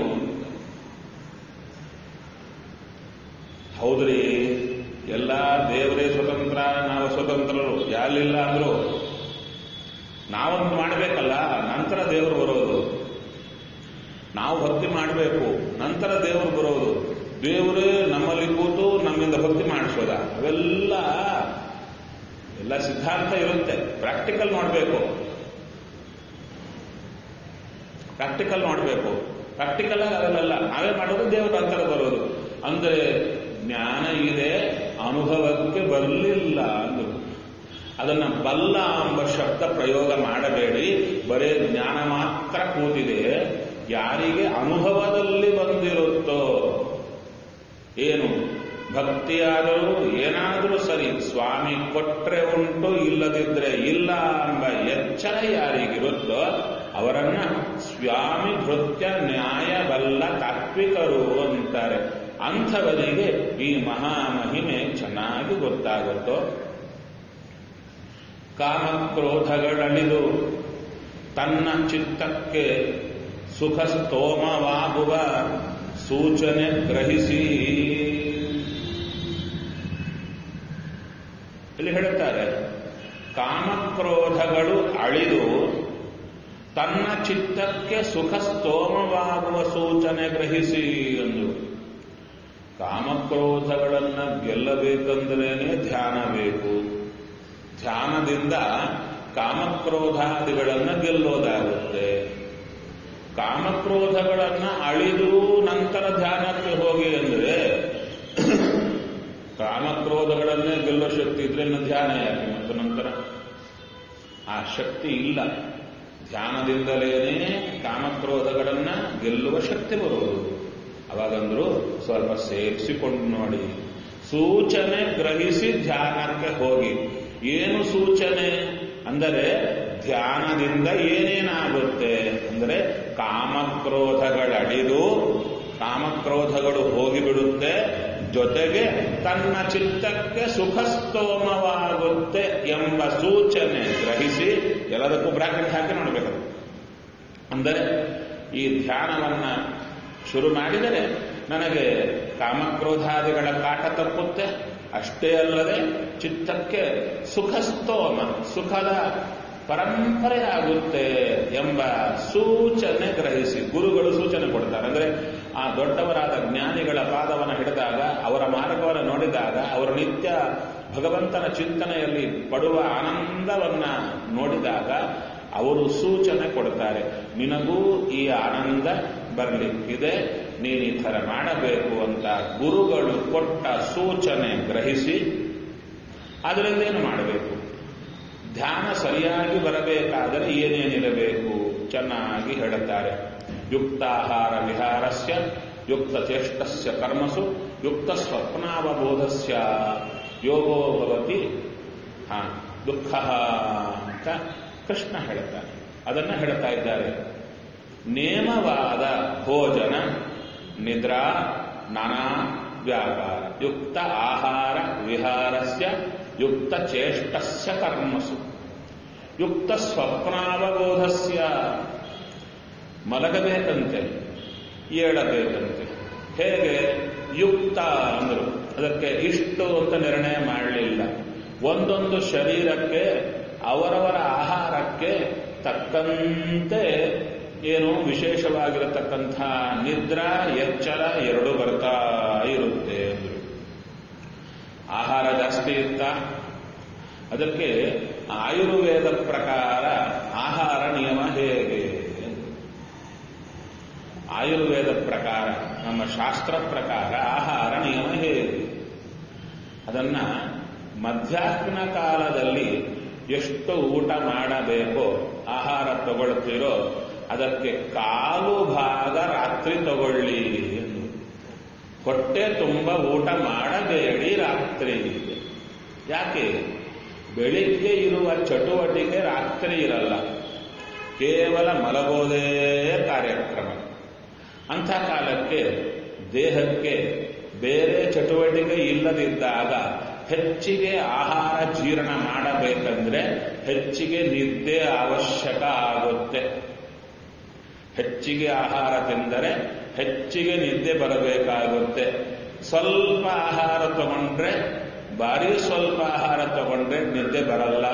ಹೌದ್ರಿ ಎಲ್ಲ ದೇವರೇ ಸ್ವತಂತ್ರ ನಾವು ಸ್ವತಂತ್ರರು ಯಾರಿಲ್ಲ ಅಂದ್ರು ನಾವೊಂದು ಮಾಡಬೇಕಲ್ಲ ನಂತರ ದೇವರು ಬರೋದು ನಾವು ಭಕ್ತಿ ಮಾಡಬೇಕು ನಂತರ ದೇವರು ಬರೋದು ದೇವರೇ ನಮ್ಮಲ್ಲಿ ಕೂತು ನಮ್ಮಿಂದ ಭಕ್ತಿ ಮಾಡಿಸೋದ ಅವೆಲ್ಲ ಎಲ್ಲ ಸಿದ್ಧಾಂತ ಇರುತ್ತೆ ಪ್ರಾಕ್ಟಿಕಲ್ ಮಾಡಬೇಕು ಪ್ರಾಕ್ಟಿಕಲ್ ಮಾಡಬೇಕು ಪ್ರಾಕ್ಟಿಕಲ್ ಆಗಿ ಅವೆಲ್ಲ ನಾವೇ ಮಾಡೋದು ದೇವರ ನಂತರ ಬರೋದು ಅಂದ್ರೆ ಜ್ಞಾನ ಇದೆ ಅನುಭವಕ್ಕೆ ಬರಲಿಲ್ಲ ಅಂದ್ರು ಅದನ್ನ ಬಲ್ಲ ಎಂಬ ಶಬ್ದ ಪ್ರಯೋಗ ಮಾಡಬೇಡಿ ಬರೇ ಜ್ಞಾನ ಮಾತ್ರ ಕೂತಿದೆ ಯಾರಿಗೆ ಅನುಭವದಲ್ಲಿ ಬಂದಿರುತ್ತೋ ಏನು ಭಕ್ತಿಯಾದರೂ ಏನಾದರೂ ಸರಿ ಸ್ವಾಮಿ ಕೊಟ್ರೆ ಉಂಟು ಇಲ್ಲದಿದ್ರೆ ಇಲ್ಲ ಎಂಬ ಎಚ್ಚರ ಯಾರಿಗಿರುತ್ತೋ ಅವರನ್ನ ಸ್ವಾಮಿ ಭೃತ್ಯ ನ್ಯಾಯವಲ್ಲ ತಾತ್ವಿಕರು ಅಂತಾರೆ ಅಂಥವರಿಗೆ ಈ ಮಹಾಮಹಿಮೆ ಚೆನ್ನಾಗಿ ಗೊತ್ತಾಗುತ್ತೋ ಕಾಮಕ್ರೋಧಗಳಳಿದು ತನ್ನ ಚಿತ್ತಕ್ಕೆ ಸುಖ ಸ್ತೋಮವಾಗುವ ಸೂಚನೆ ಗ್ರಹಿಸಿ ಇಲ್ಲಿ ಹೇಳುತ್ತಾರೆ ಕಾಮಕ್ರೋಧಗಳು ಅಳಿದು ತನ್ನ ಚಿತ್ತಕ್ಕೆ ಸುಖ ಸ್ತೋಮವಾಗುವ ಸೂಚನೆ ಗ್ರಹಿಸಿ ಎಂದು ಕಾಮಕ್ರೋಧಗಳನ್ನ ಗೆಲ್ಲಬೇಕಂದ್ರೇನೆ ಧ್ಯಾನ ಬೇಕು ಧ್ಯಾನದಿಂದ ಕಾಮಕ್ರೋಧಾದಿಗಳನ್ನ ಗೆಲ್ಲೋದಾಗುತ್ತೆ ಕಾಮಕ್ರೋಧಗಳನ್ನ ಅಳಿದು ನಂತರ ಧ್ಯಾನಕ್ಕೆ ಹೋಗಿ ಅಂದ್ರೆ ಕಾಮಕ್ರೋಧಗಳನ್ನೇ ಗೆಲ್ಲೋ ಶಕ್ತಿ ಇದ್ರೆ ಇನ್ನು ಧ್ಯಾನ ಯಾಕೆ ಮತ್ತು ನಂತರ ಆ ಶಕ್ತಿ ಇಲ್ಲ ಧ್ಯಾನದಿಂದಲೇನೆ ಕಾಮಕ್ರೋಧಗಳನ್ನ ಗೆಲ್ಲುವ ಶಕ್ತಿ ಬರುವುದು ಅವಾಗಂದ್ರು ಸ್ವಲ್ಪ ಸೇರಿಸಿಕೊಂಡು ನೋಡಿ ಸೂಚನೆ ಗ್ರಹಿಸಿ ಧ್ಯಾನಕ್ಕೆ ಹೋಗಿ ಏನು ಸೂಚನೆ ಅಂದರೆ ಧ್ಯಾನದಿಂದ ಏನೇನಾಗುತ್ತೆ ಅಂದರೆ ಕಾಮಕ್ರೋಧಗಳಡಿದು ಕಾಮಕ್ರೋಧಗಳು ಹೋಗಿಬಿಡುತ್ತೆ ಜೊತೆಗೆ ತನ್ನ ಚಿತ್ತಕ್ಕೆ ಸುಖಸ್ತೋಮವಾಗುತ್ತೆ ಎಂಬ ಸೂಚನೆ ಗ್ರಹಿಸಿ ಎಲ್ಲದಕ್ಕೂ ಬ್ರಾಕೆಟ್ ಹಾಕಿ ನೋಡಬೇಕು ಅಂದರೆ ಈ ಧ್ಯಾನವನ್ನ ಶುರು ಮಾಡಿದರೆ ನನಗೆ ಕಾಮಕ್ರೋಧಾದಿಗಳ ಕಾಟ ತಪ್ಪುತ್ತೆ ಅಷ್ಟೇ ಅಲ್ಲದೆ ಚಿತ್ತಕ್ಕೆ ಸುಖಸ್ತೋಮ ಸುಖದ ಪರಂಪರೆ ಆಗುತ್ತೆ ಎಂಬ ಸೂಚನೆ ಗ್ರಹಿಸಿ ಗುರುಗಳು ಸೂಚನೆ ಕೊಡ್ತಾರೆ ಅಂದ್ರೆ ಆ ದೊಡ್ಡವರಾದ ಜ್ಞಾನಿಗಳ ಪಾದವನ್ನು ಹಿಡಿದಾಗ ಅವರ ಮಾರ್ಗವನ್ನು ನೋಡಿದಾಗ ಅವರು ನಿತ್ಯ ಭಗವಂತನ ಚಿಂತನೆಯಲ್ಲಿ ಪಡುವ ಆನಂದವನ್ನ ನೋಡಿದಾಗ ಅವರು ಸೂಚನೆ ಕೊಡ್ತಾರೆ ನಿನಗೂ ಈ ಆನಂದ ಬರಲಿಕ್ಕಿದೆ ನೀನು ಈ ಥರ ಮಾಡಬೇಕು ಅಂತ ಗುರುಗಳು ಕೊಟ್ಟ ಸೂಚನೆ ಗ್ರಹಿಸಿ ಅದರಿಂದ ಏನು ಮಾಡಬೇಕು ಧ್ಯಾನ ಸರಿಯಾಗಿ ಬರಬೇಕಾದರೆ ಏನೇನಿರಬೇಕು ಚೆನ್ನಾಗಿ ಹೇಳುತ್ತಾರೆ ಯುಕ್ತಾಹಾರ ವಿಹಾರಸ್ಯ ಯುಕ್ತ ಚೇಷ್ಟಸ್ಯ ಕರ್ಮಸು ಯುಕ್ತ ಸ್ವಪ್ನಾವಬೋಧಸ್ಯ ಯೋಗೋ ಭವತಿ ಹಾ ದುಃಖ ಅಂತ ಕೃಷ್ಣ ಹೇಳುತ್ತಾನೆ ಅದನ್ನ ಹೇಳ್ತಾ ಇದ್ದಾರೆ ನೇಮವಾದ ಭೋಜನ ನಿದ್ರಾ ನಾನಾ ವ್ಯಾಪಾರ ಯುಕ್ತ ಆಹಾರ ವಿಹಾರಸ್ಯ ಯುಕ್ತ ಚೇಷ್ಟಸ್ಯ ಕರ್ಮಸು ಯುಕ್ತ ಸ್ವಪ್ನಾವಬೋಧಸ್ಯ ಮಲಗಬೇಕಂತೆ ಏಳಬೇಕಂತೆ ಹೇಗೆ ಯುಕ್ತ ಅಂದರು ಅದಕ್ಕೆ ಇಷ್ಟು ಅಂತ ನಿರ್ಣಯ ಮಾಡಲಿಲ್ಲ ಒಂದೊಂದು ಶರೀರಕ್ಕೆ ಅವರವರ ಆಹಾರಕ್ಕೆ ತಕ್ಕಂತೆ ಏನು ವಿಶೇಷವಾಗಿರತಕ್ಕಂಥ ನಿದ್ರಾ ಎಚ್ಚರ ಎರಡು ಬರ್ತಾ ಇರುತ್ತೆ ಅಂದ್ರು ಆಹಾರ ಜಾಸ್ತಿ ಇತ್ತ ಅದಕ್ಕೆ ಆಯುರ್ವೇದ ಪ್ರಕಾರ ಆಹಾರ ನಿಯಮ ಹೇಗೆ ಎಂದು. ಆಯುರ್ವೇದ ಪ್ರಕಾರ ನಮ್ಮ ಶಾಸ್ತ್ರ ಪ್ರಕಾರ ಆಹಾರ ನಿಯಮ ಹೇಗೆ ಅದನ್ನ ಮಧ್ಯಾಹ್ನ ಕಾಲದಲ್ಲಿ ಎಷ್ಟು ಊಟ ಮಾಡಬೇಕೋ ಆಹಾರ ತಗೊಳ್ತೀರೋ ಅದಕ್ಕೆ ಕಾಲು ಭಾಗ ರಾತ್ರಿ ತಗೊಳ್ಳಿ ಎಂದು ಹೊಟ್ಟೆ ತುಂಬ ಊಟ ಮಾಡಬೇಡಿ ರಾತ್ರಿ ಯಾಕೆ ಬೆಳಿಗ್ಗೆ ಇರುವ ಚಟುವಟಿಕೆ ರಾತ್ರಿ ಇರಲ್ಲ ಕೇವಲ ಮಲಗೋದೇ ಕಾರ್ಯಕ್ರಮ ಅಂಥ ಕಾಲಕ್ಕೆ ದೇಹಕ್ಕೆ ಬೇರೆ ಚಟುವಟಿಕೆ ಇಲ್ಲದಿದ್ದಾಗ ಹೆಚ್ಚಿಗೆ ಆಹಾರ ಜೀರ್ಣ ಮಾಡಬೇಕಂದ್ರೆ ಹೆಚ್ಚಿಗೆ ನಿದ್ದೆ ಅವಶ್ಯಕ ಆಗುತ್ತೆ ಹೆಚ್ಚಿಗೆ ಆಹಾರ ತಿಂದರೆ ಹೆಚ್ಚಿಗೆ ನಿದ್ದೆ ಬರಬೇಕಾಗುತ್ತೆ ಸ್ವಲ್ಪ ಆಹಾರ ತಗೊಂಡ್ರೆ ಭಾರಿ ಸ್ವಲ್ಪ ಆಹಾರ ತಗೊಂಡ್ರೆ ನಿದ್ದೆ ಬರಲ್ಲ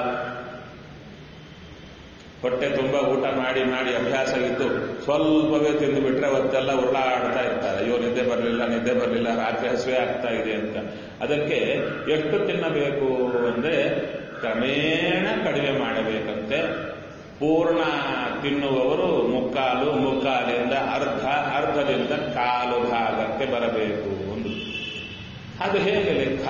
ಹೊಟ್ಟೆ ತುಂಬ ಊಟ ಮಾಡಿ ಮಾಡಿ ಅಭ್ಯಾಸ ಇದ್ದು ಸ್ವಲ್ಪವೇ ತಿಂದು ಬಿಟ್ರೆ ಅವತ್ತೆಲ್ಲ ಉರುಳಾಡ್ತಾ ಇರ್ತಾರೆ ಅಯ್ಯೋ ನಿದ್ದೆ ಬರಲಿಲ್ಲ ನಿದ್ದೆ ಬರಲಿಲ್ಲ ರಾತ್ರಿ ಹಸುವೆ ಆಗ್ತಾ ಇದೆ ಅಂತ ಅದಕ್ಕೆ ಎಷ್ಟು ತಿನ್ನಬೇಕು ಅಂದ್ರೆ ಕ್ರಮೇಣ ಕಡಿಮೆ ಮಾಡಬೇಕಂತೆ ಪೂರ್ಣ ತಿನ್ನುವವರು ಮುಕ್ಕಾಲು ಮುಕ್ಕಾಲಿಂದ ಅರ್ಧ ಅರ್ಧದಿಂದ ಕಾಲು ಭಾಗಕ್ಕೆ ಬರಬೇಕು ಒಂದು ಅದು ಹೇಗೆ ಲೆಕ್ಕ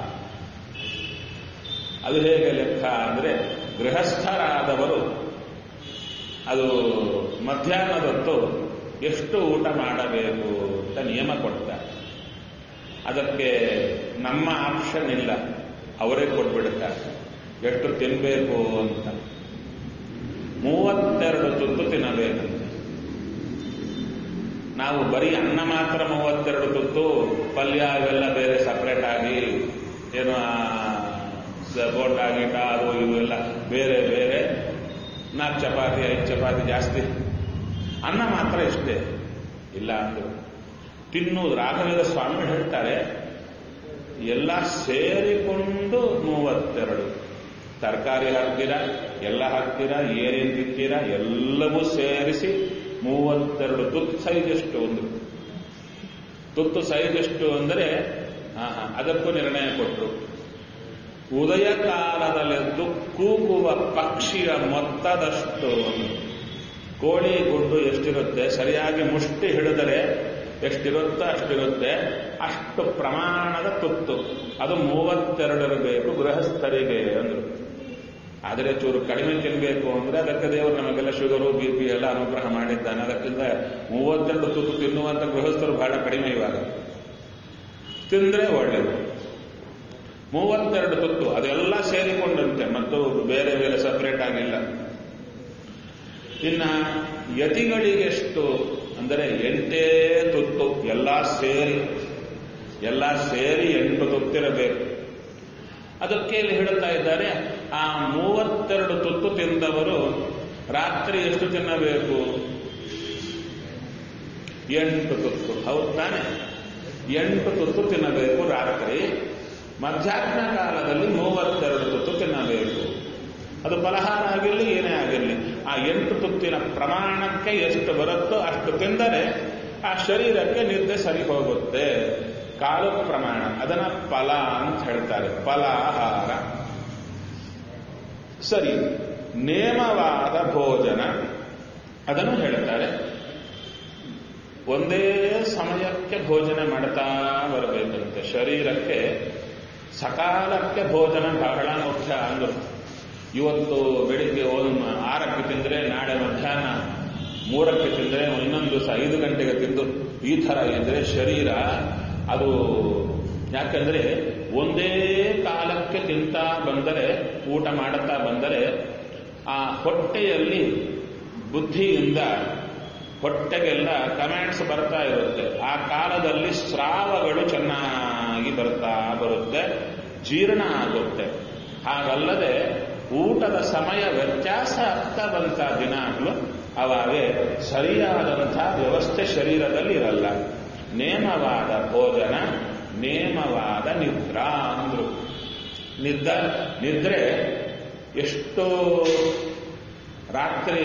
ಅದು ಹೇಗೆ ಲೆಕ್ಕ ಅಂದ್ರೆ ಗೃಹಸ್ಥರಾದವರು ಅದು ಮಧ್ಯಾಹ್ನದೊತ್ತು ಎಷ್ಟು ಊಟ ಮಾಡಬೇಕು ಅಂತ ನಿಯಮ ಕೊಡ್ತಾರೆ ಅದಕ್ಕೆ ನಮ್ಮ ಆಪ್ಷನ್ ಇಲ್ಲ ಅವರೇ ಕೊಟ್ಬಿಡುತ್ತಾರೆ ಎಷ್ಟು ತಿನ್ನಬೇಕು ಅಂತ ಮೂವತ್ತೆರಡು ತುತ್ತು ತಿನ್ನಬೇಕಂತೆ ನಾವು ಬರೀ ಅನ್ನ ಮಾತ್ರ ಮೂವತ್ತೆರಡು ತುತ್ತು ಪಲ್ಯ ಅವೆಲ್ಲ ಬೇರೆ ಸಪ್ರೇಟ್ ಆಗಿ ಏನು ಬೋಟ ಗೀಟ ಅದು ಇವು ಎಲ್ಲ ಬೇರೆ ಬೇರೆ ನಾಲ್ಕು ಚಪಾತಿ ಐದು ಚಪಾತಿ ಜಾಸ್ತಿ ಅನ್ನ ಮಾತ್ರ ಇಷ್ಟೇ ಇಲ್ಲ ಅಂದ್ರು ತಿನ್ನುವುದು ರಾಘವೇಂದ್ರ ಸ್ವಾಮಿ ಹೇಳ್ತಾರೆ ಎಲ್ಲ ಸೇರಿಕೊಂಡು ಮೂವತ್ತೆರಡು ತರಕಾರಿ ಹಾಕ್ತೀರಾ ಎಲ್ಲ ಹಾಕ್ತೀರಾ ಏನೇನು ತಿಂತೀರಾ ಎಲ್ಲವೂ ಸೇರಿಸಿ ಮೂವತ್ತೆರಡು ತುತ್ತು ಸೈಜ್ ಎಷ್ಟು ಒಂದು ತುತ್ತು ಸೈಜ್ ಎಷ್ಟು ಅಂದರೆ ಹಾ ಹಾ ಅದಕ್ಕೂ ನಿರ್ಣಯ ಕೊಟ್ಟರು ಉದಯ ಕಾಲದಲ್ಲೆದ್ದು ಕೂಗುವ ಪಕ್ಷಿಯ ಮೊತ್ತದಷ್ಟು ಕೋಳಿ ಗುಡ್ಡು ಎಷ್ಟಿರುತ್ತೆ ಸರಿಯಾಗಿ ಮುಷ್ಟಿ ಹಿಡಿದರೆ ಎಷ್ಟಿರುತ್ತೋ ಅಷ್ಟಿರುತ್ತೆ ಅಷ್ಟು ಪ್ರಮಾಣದ ತುತ್ತು ಅದು ಮೂವತ್ತೆರಡಿರಬೇಕು ಗೃಹಸ್ಥರಿಗೆ ಅಂದ್ರು ಆದರೆ ಚೂರು ಕಡಿಮೆ ತಿನ್ನಬೇಕು ಅಂದ್ರೆ ಅದಕ್ಕೆ ದೇವರು ನಮಗೆಲ್ಲ ಶುಗರು ಬಿ ಪಿ ಎಲ್ಲ ಅನುಗ್ರಹ ಮಾಡಿದ್ದಾನೆ ಅದಕ್ಕಿಂತ ಮೂವತ್ತೆರಡು ತುತ್ತು ತಿನ್ನುವಂತ ಗೃಹಸ್ಥರು ಬಹಳ ಕಡಿಮೆ ಇವಾಗ ತಿಂದ್ರೆ ಒಳ್ಳೆಯದು ಮೂವತ್ತೆರಡು ತುತ್ತು ಅದೆಲ್ಲ ಸೇರಿಕೊಂಡಂತೆ ಮತ್ತು ಬೇರೆ ಬೇರೆ ಸಪರೇಟ್ ಆಗಿಲ್ಲ ಇನ್ನ ಯತಿಗಳಿಗೆಷ್ಟು ಅಂದರೆ ಎಂಟೇ ತುತ್ತು ಎಲ್ಲ ಸೇರಿ ಎಲ್ಲ ಸೇರಿ ಎಂಟು ತುತ್ತಿರಬೇಕು ಅದಕ್ಕೆ ಇಲ್ಲಿ ಹೇಳುತ್ತಾ ಇದ್ದಾರೆ ಆ ಮೂವತ್ತೆರಡು ತುತ್ತು ತಿಂದವರು ರಾತ್ರಿ ಎಷ್ಟು ತಿನ್ನಬೇಕು ಎಂಟು ತುತ್ತು ಹೌದು ತಾನೆ ಎಂಟು ತುತ್ತು ತಿನ್ನಬೇಕು ರಾತ್ರಿ ಮಧ್ಯಾಹ್ನ ಕಾಲದಲ್ಲಿ ಮೂವತ್ತೆರಡು ತುತ್ತು ತಿನ್ನಬೇಕು ಅದು ಫಲಹಾರ ಆಗಿರಲಿ ಏನೇ ಆಗಿರಲಿ ಆ ಎಂಟು ತುತ್ತಿನ ಪ್ರಮಾಣಕ್ಕೆ ಎಷ್ಟು ಬರುತ್ತೋ ಅಷ್ಟು ತಿಂದರೆ ಆ ಶರೀರಕ್ಕೆ ನಿದ್ದೆ ಸರಿ ಹೋಗುತ್ತೆ ಕಾಲು ಪ್ರಮಾಣ ಅದನ್ನ ಫಲ ಅಂತ ಹೇಳ್ತಾರೆ ಫಲಾಹಾರ ಸರಿ ನೇಮವಾದ ಭೋಜನ ಅದನ್ನು ಹೇಳ್ತಾರೆ ಒಂದೇ ಸಮಯಕ್ಕೆ ಭೋಜನ ಮಾಡ್ತಾ ಬರಬೇಕಂತೆ ಶರೀರಕ್ಕೆ ಸಕಾಲಕ್ಕೆ ಭೋಜನ ಬಹಳ ಮುಖ್ಯ ಅಂದರು ಇವತ್ತು ಬೆಳಿಗ್ಗೆ ಒಂದು ಆರಕ್ಕೆ ತಿಂದರೆ ನಾಳೆ ಮಧ್ಯಾಹ್ನ ಮೂರಕ್ಕೆ ತಿಂದರೆ ಇನ್ನೊಂದು ದಿವಸ ಐದು ಗಂಟೆಗೆ ತಿಂದು ಈ ಥರ ಇದ್ರೆ ಶರೀರ ಅದು ಯಾಕಂದ್ರೆ ಒಂದೇ ಕಾಲಕ್ಕೆ ತಿಂತಾ ಬಂದರೆ ಊಟ ಮಾಡುತ್ತಾ ಬಂದರೆ ಆ ಹೊಟ್ಟೆಯಲ್ಲಿ ಬುದ್ಧಿಯಿಂದ ಹೊಟ್ಟೆಗೆಲ್ಲ ಕಮೆಂಟ್ಸ್ ಬರ್ತಾ ಇರುತ್ತೆ ಆ ಕಾಲದಲ್ಲಿ ಸ್ರಾವಗಳು ಚೆನ್ನಾಗಿ ಬರ್ತಾ ಬರುತ್ತೆ ಜೀರ್ಣ ಆಗುತ್ತೆ ಹಾಗಲ್ಲದೆ ಊಟದ ಸಮಯ ವ್ಯತ್ಯಾಸ ಆಗ್ತಾ ಬಂತ ದಿನಾಗ್ಲೂ ಅವಾಗೆ ಸರಿಯಾದಂಥ ವ್ಯವಸ್ಥೆ ಶರೀರದಲ್ಲಿ ಇರಲ್ಲ ನೇಮವಾದ ಭೋಜನ ನೇಮವಾದ ನಿದ್ರಾ ಅಂದ್ರು ನಿದ್ದ ನಿದ್ರೆ ಎಷ್ಟು ರಾತ್ರಿ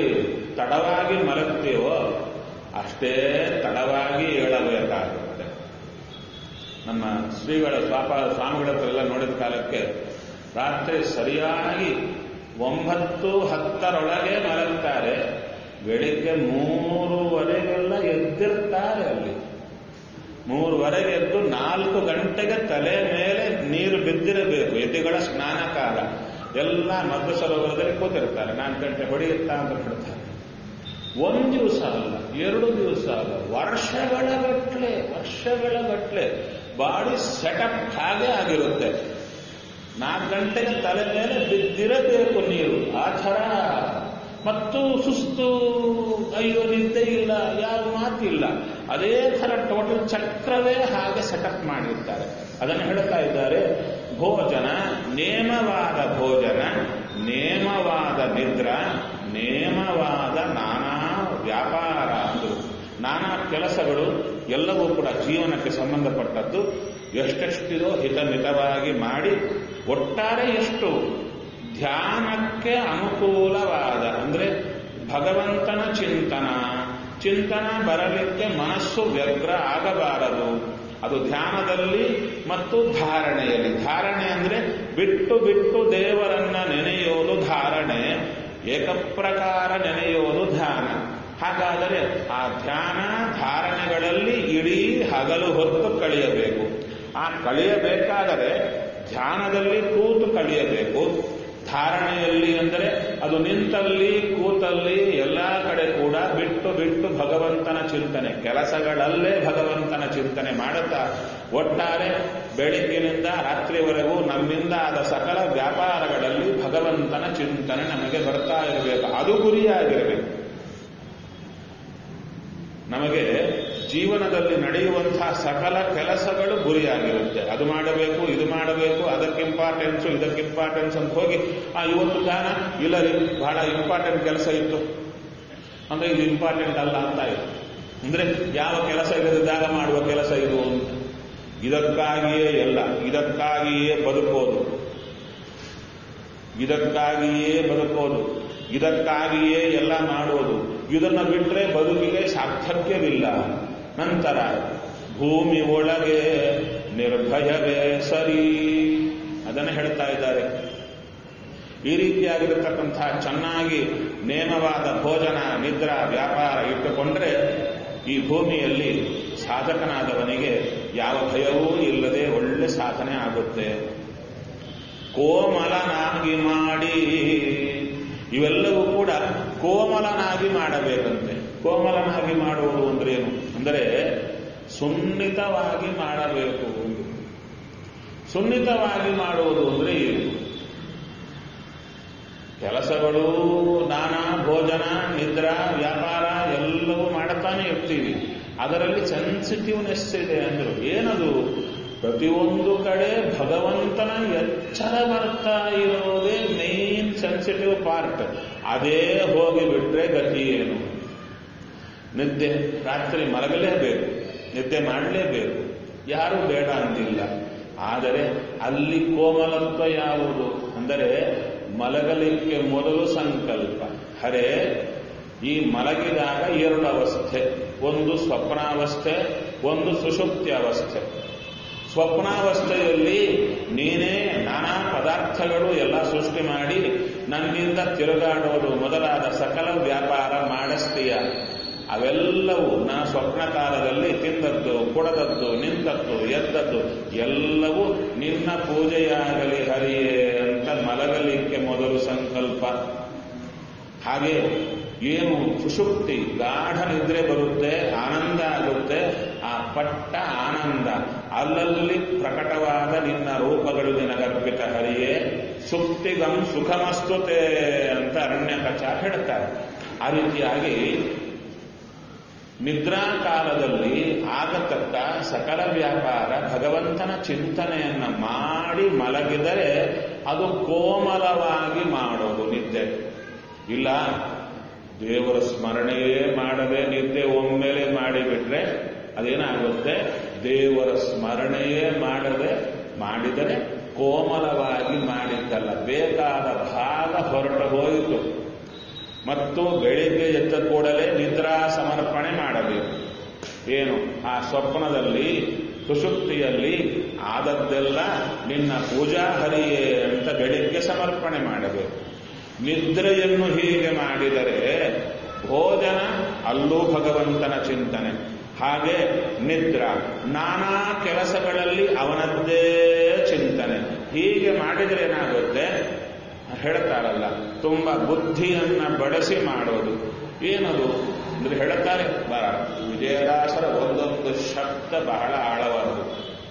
ತಡವಾಗಿ ಮಲಗ್ತೀವೋ ಅಷ್ಟೇ ತಡವಾಗಿ ಏಳಬೇಕಾಗುತ್ತೆ ನಮ್ಮ ಶ್ರೀಗಳ ಸ್ವಾಪ ಸ್ವಾಮಿಗಳ ಹತ್ರ ಎಲ್ಲ ನೋಡಿದ ಕಾಲಕ್ಕೆ ರಾತ್ರಿ ಸರಿಯಾಗಿ ಒಂಬತ್ತು ಹತ್ತರೊಳಗೆ ಮಲಗ್ತಾರೆ ಬೆಳಿಗ್ಗೆ ಮೂರುವರೆಗೆಲ್ಲ ಎದ್ದಿರ್ತಾರೆ ಅಲ್ಲಿ ಮೂರುವರೆಗೆ ಎದ್ದು ನಾಲ್ಕು ಗಂಟೆಗೆ ತಲೆ ಮೇಲೆ ನೀರು ಬಿದ್ದಿರಬೇಕು ಯತಿಗಳ ಸ್ನಾನ ಕಾಲ ಎಲ್ಲ ಮಧ್ಯ ಸರೋವರದಲ್ಲಿ ಕೂತಿರ್ತಾರೆ ನಾಲ್ಕು ಗಂಟೆ ಹೊಡೆಯುತ್ತಾ ಅಂತ ಹೇಳ್ತಾರೆ ಒಂದು ದಿವಸ ಅಲ್ಲ ಎರಡು ದಿವಸ ಅಲ್ಲ ವರ್ಷಗಳ ಗಟ್ಲೆ ವರ್ಷಗಳ ಗಟ್ಲೆ ಬಾಡಿ ಸೆಟಪ್ ಹಾಗೆ ಆಗಿರುತ್ತೆ ನಾಲ್ಕು ಗಂಟೆಗೆ ತಲೆ ಮೇಲೆ ಬಿದ್ದಿರಬೇಕು ನೀರು ಆ ಥರ ಮತ್ತು ಸುಸ್ತು ಅಯ್ಯೋ ನಿದ್ದೆ ಇಲ್ಲ ಯಾವ ಮಾತಿಲ್ಲ ಅದೇ ಥರ ಟೋಟಲ್ ಚಕ್ರವೇ ಹಾಗೆ ಸೆಟಪ್ ಮಾಡಿರ್ತಾರೆ ಅದನ್ನು ಹೇಳ್ತಾ ಇದ್ದಾರೆ ಭೋಜನ ನೇಮವಾದ ಭೋಜನ ನೇಮವಾದ ನಿದ್ರ ನೇಮವಾದ ನಾನಾ ವ್ಯಾಪಾರ ಅಂದರು ನಾನಾ ಕೆಲಸಗಳು ಎಲ್ಲವೂ ಕೂಡ ಜೀವನಕ್ಕೆ ಸಂಬಂಧಪಟ್ಟದ್ದು ಎಷ್ಟೆಷ್ಟಿದೋ ಹಿತಮಿತವಾಗಿ ಮಾಡಿ ಒಟ್ಟಾರೆ ಎಷ್ಟು ಧ್ಯಾನಕ್ಕೆ ಅನುಕೂಲವಾದ ಅಂದ್ರೆ ಭಗವಂತನ ಚಿಂತನ ಚಿಂತನ ಬರಲಿಕ್ಕೆ ಮನಸ್ಸು ವ್ಯಗ್ರ ಆಗಬಾರದು ಅದು ಧ್ಯಾನದಲ್ಲಿ ಮತ್ತು ಧಾರಣೆಯಲ್ಲಿ ಧಾರಣೆ ಅಂದ್ರೆ ಬಿಟ್ಟು ಬಿಟ್ಟು ದೇವರನ್ನ ನೆನೆಯೋದು ಧಾರಣೆ ಏಕಪ್ರಕಾರ ನೆನೆಯೋದು ಧ್ಯಾನ ಹಾಗಾದರೆ ಆ ಧ್ಯಾನ ಧಾರಣೆಗಳಲ್ಲಿ ಇಡೀ ಹಗಲು ಹೊತ್ತು ಕಳೆಯಬೇಕು ಆ ಕಳೆಯಬೇಕಾದರೆ ಧ್ಯಾನದಲ್ಲಿ ಕೂತು ಕಳೆಯಬೇಕು ಧಾರಣೆಯಲ್ಲಿ ಅಂದರೆ ಅದು ನಿಂತಲ್ಲಿ ಕೂತಲ್ಲಿ ಎಲ್ಲ ಕಡೆ ಕೂಡ ಬಿಟ್ಟು ಬಿಟ್ಟು ಭಗವಂತನ ಚಿಂತನೆ ಕೆಲಸಗಳಲ್ಲೇ ಭಗವಂತನ ಚಿಂತನೆ ಮಾಡುತ್ತಾ ಒಟ್ಟಾರೆ ಬೆಳಿಗ್ಗಿನಿಂದ ರಾತ್ರಿವರೆಗೂ ನಮ್ಮಿಂದ ಆದ ಸಕಲ ವ್ಯಾಪಾರಗಳಲ್ಲಿ ಭಗವಂತನ ಚಿಂತನೆ ನಮಗೆ ಬರ್ತಾ ಇರಬೇಕು ಅದು ಗುರಿಯಾಗಿರಬೇಕು ನಮಗೆ ಜೀವನದಲ್ಲಿ ನಡೆಯುವಂತಹ ಸಕಲ ಕೆಲಸಗಳು ಗುರಿಯಾಗಿರುತ್ತೆ ಅದು ಮಾಡಬೇಕು ಇದು ಮಾಡಬೇಕು ಅದಕ್ಕೆ ಇಂಪಾರ್ಟೆನ್ಸು ಇದಕ್ಕೆ ಇಂಪಾರ್ಟೆನ್ಸ್ ಅಂತ ಹೋಗಿ ಆ ಇವತ್ತು ಧ್ಯಾನ ಇಲ್ಲ ರೀ ಬಹಳ ಇಂಪಾರ್ಟೆಂಟ್ ಕೆಲಸ ಇತ್ತು ಅಂದ್ರೆ ಇದು ಇಂಪಾರ್ಟೆಂಟ್ ಅಲ್ಲ ಅಂತ ಇದೆ ಅಂದ್ರೆ ಯಾವ ಕೆಲಸ ಇಲ್ಲದಿದ್ದಾಗ ಮಾಡುವ ಕೆಲಸ ಇದು ಅಂತ ಇದಕ್ಕಾಗಿಯೇ ಎಲ್ಲ ಇದಕ್ಕಾಗಿಯೇ ಬದುಕೋದು ಇದಕ್ಕಾಗಿಯೇ ಬದುಕೋದು ಇದಕ್ಕಾಗಿಯೇ ಎಲ್ಲ ಮಾಡೋದು ಇದನ್ನ ಬಿಟ್ರೆ ಬದುಕಿಗೆ ಸಾರ್ಥಕ್ಯವಿಲ್ಲ ನಂತರ ಭೂಮಿ ಒಳಗೆ ನಿರ್ಭಯವೇ ಸರಿ ಅದನ್ನು ಹೇಳ್ತಾ ಇದ್ದಾರೆ ಈ ರೀತಿಯಾಗಿರತಕ್ಕಂತಹ ಚೆನ್ನಾಗಿ ನೇಮವಾದ ಭೋಜನ ನಿದ್ರಾ ವ್ಯಾಪಾರ ಇಟ್ಟುಕೊಂಡ್ರೆ ಈ ಭೂಮಿಯಲ್ಲಿ ಸಾಧಕನಾದವನಿಗೆ ಯಾವ ಭಯವೂ ಇಲ್ಲದೆ ಒಳ್ಳೆ ಸಾಧನೆ ಆಗುತ್ತೆ ಕೋಮಲನಾಗಿ ಮಾಡಿ ಇವೆಲ್ಲವೂ ಕೂಡ ಕೋಮಲನಾಗಿ ಮಾಡಬೇಕಂತೆ ಕೋಮಲನಾಗಿ ಮಾಡುವುದು ಅಂದ್ರೆ ಏನು ಅಂದರೆ ಸುನ್ನಿತವಾಗಿ ಮಾಡಬೇಕು ಸುನ್ನಿತವಾಗಿ ಮಾಡುವುದು ಅಂದ್ರೆ ಏನು ಕೆಲಸಗಳು ದಾನ ಭೋಜನ ನಿದ್ರಾ ವ್ಯಾಪಾರ ಎಲ್ಲವೂ ಮಾಡುತ್ತಾನೆ ಇರ್ತೀವಿ ಅದರಲ್ಲಿ ಸೆನ್ಸಿಟಿವ್ನೆಸ್ ಇದೆ ಅಂದ್ರು ಏನದು ಪ್ರತಿಯೊಂದು ಕಡೆ ಭಗವಂತನ ಎಚ್ಚರ ಬರ್ತಾ ಇರೋದೇ ಮೇನ್ ಸೆನ್ಸಿಟಿವ್ ಪಾರ್ಟ್ ಅದೇ ಹೋಗಿಬಿಟ್ರೆ ಗತಿ ಏನು ನಿದ್ದೆ ರಾತ್ರಿ ಮಲಗಲೇಬೇಕು ನಿದ್ದೆ ಮಾಡಲೇಬೇಕು ಯಾರು ಬೇಡ ಅಂದಿಲ್ಲ ಆದರೆ ಅಲ್ಲಿ ಕೋಮಲತ್ವ ಯಾವುದು ಅಂದರೆ ಮಲಗಲಿಕ್ಕೆ ಮೊದಲು ಸಂಕಲ್ಪ ಹರೇ ಈ ಮಲಗಿದಾಗ ಎರಡು ಅವಸ್ಥೆ ಒಂದು ಸ್ವಪ್ನಾವಸ್ಥೆ ಒಂದು ಸುಷುಪ್ತಿ ಅವಸ್ಥೆ ಸ್ವಪ್ನಾವಸ್ಥೆಯಲ್ಲಿ ನೀನೇ ನಾನಾ ಪದಾರ್ಥಗಳು ಎಲ್ಲ ಸೃಷ್ಟಿ ಮಾಡಿ ನನ್ನಿಂದ ತಿರುಗಾಡೋದು ಮೊದಲಾದ ಸಕಲ ವ್ಯಾಪಾರ ಮಾಡಿಸ್ತೀಯ ಅವೆಲ್ಲವೂ ನಾ ಸ್ವಪ್ನ ಕಾಲದಲ್ಲಿ ತಿಂದದ್ದು ಕುಡದದ್ದು ನಿಂತದ್ದು ಎದ್ದದ್ದು ಎಲ್ಲವೂ ನಿನ್ನ ಪೂಜೆಯಾಗಲಿ ಹರಿಯೇ ಅಂತ ಮಲಗಲಿಕ್ಕೆ ಮೊದಲು ಸಂಕಲ್ಪ ಹಾಗೆ ಏನು ಸುಷುಪ್ತಿ ಗಾಢ ನಿದ್ರೆ ಬರುತ್ತೆ ಆನಂದ ಆಗುತ್ತೆ ಆ ಪಟ್ಟ ಆನಂದ ಅಲ್ಲಲ್ಲಿ ಪ್ರಕಟವಾದ ನಿನ್ನ ರೂಪಗಳು ನಿನಗರ್ಪಿತ ಹರಿಯೇ ಸುಪ್ತಿಗಂ ಸುಖಮಸ್ತುತೆ ಅಂತ ಅರಣ್ಯ ಕಚ ಹೇಳ್ತಾರೆ ಆ ರೀತಿಯಾಗಿ ನಿದ್ರಾ ಕಾಲದಲ್ಲಿ ಆಗತಕ್ಕ ಸಕಲ ವ್ಯಾಪಾರ ಭಗವಂತನ ಚಿಂತನೆಯನ್ನ ಮಾಡಿ ಮಲಗಿದರೆ ಅದು ಕೋಮಲವಾಗಿ ಮಾಡೋದು ನಿದ್ದೆ ಇಲ್ಲ ದೇವರ ಸ್ಮರಣೆಯೇ ಮಾಡದೆ ನಿದ್ದೆ ಒಮ್ಮೆಲೆ ಮಾಡಿಬಿಟ್ರೆ ಅದೇನಾಗುತ್ತೆ ದೇವರ ಸ್ಮರಣೆಯೇ ಮಾಡದೆ ಮಾಡಿದರೆ ಕೋಮಲವಾಗಿ ಮಾಡಿದ್ದಲ್ಲ ಬೇಕಾದ ಭಾಗ ಹೊರಟು ಹೋಯಿತು ಮತ್ತು ಬೆಳಿಗ್ಗೆ ಎದ್ದ ಕೂಡಲೇ ನಿದ್ರಾ ಸಮರ್ಪಣೆ ಮಾಡಬೇಕು ಏನು ಆ ಸ್ವಪ್ನದಲ್ಲಿ ಸುಷುಪ್ತಿಯಲ್ಲಿ ಆದದ್ದೆಲ್ಲ ನಿನ್ನ ಪೂಜಾ ಹರಿಯೇ ಅಂತ ಬೆಳಿಗ್ಗೆ ಸಮರ್ಪಣೆ ಮಾಡಬೇಕು ನಿದ್ರೆಯನ್ನು ಹೀಗೆ ಮಾಡಿದರೆ ಭೋಜನ ಅಲ್ಲೂ ಭಗವಂತನ ಚಿಂತನೆ ಹಾಗೆ ನಿದ್ರ ನಾನಾ ಕೆಲಸಗಳಲ್ಲಿ ಅವನದ್ದೇ ಚಿಂತನೆ ಹೀಗೆ ಮಾಡಿದರೆ ಏನಾಗುತ್ತೆ ಹೇಳ್ತಾರಲ್ಲ ತುಂಬಾ ಬುದ್ಧಿಯನ್ನ ಬಳಸಿ ಮಾಡೋದು ಏನದು ಅಂದ್ರೆ ಹೇಳ್ತಾರೆ ಬರ ವಿಜಯದಾಸರ ಒಂದೊಂದು ಶಬ್ದ ಬಹಳ ಆಳವಾದದು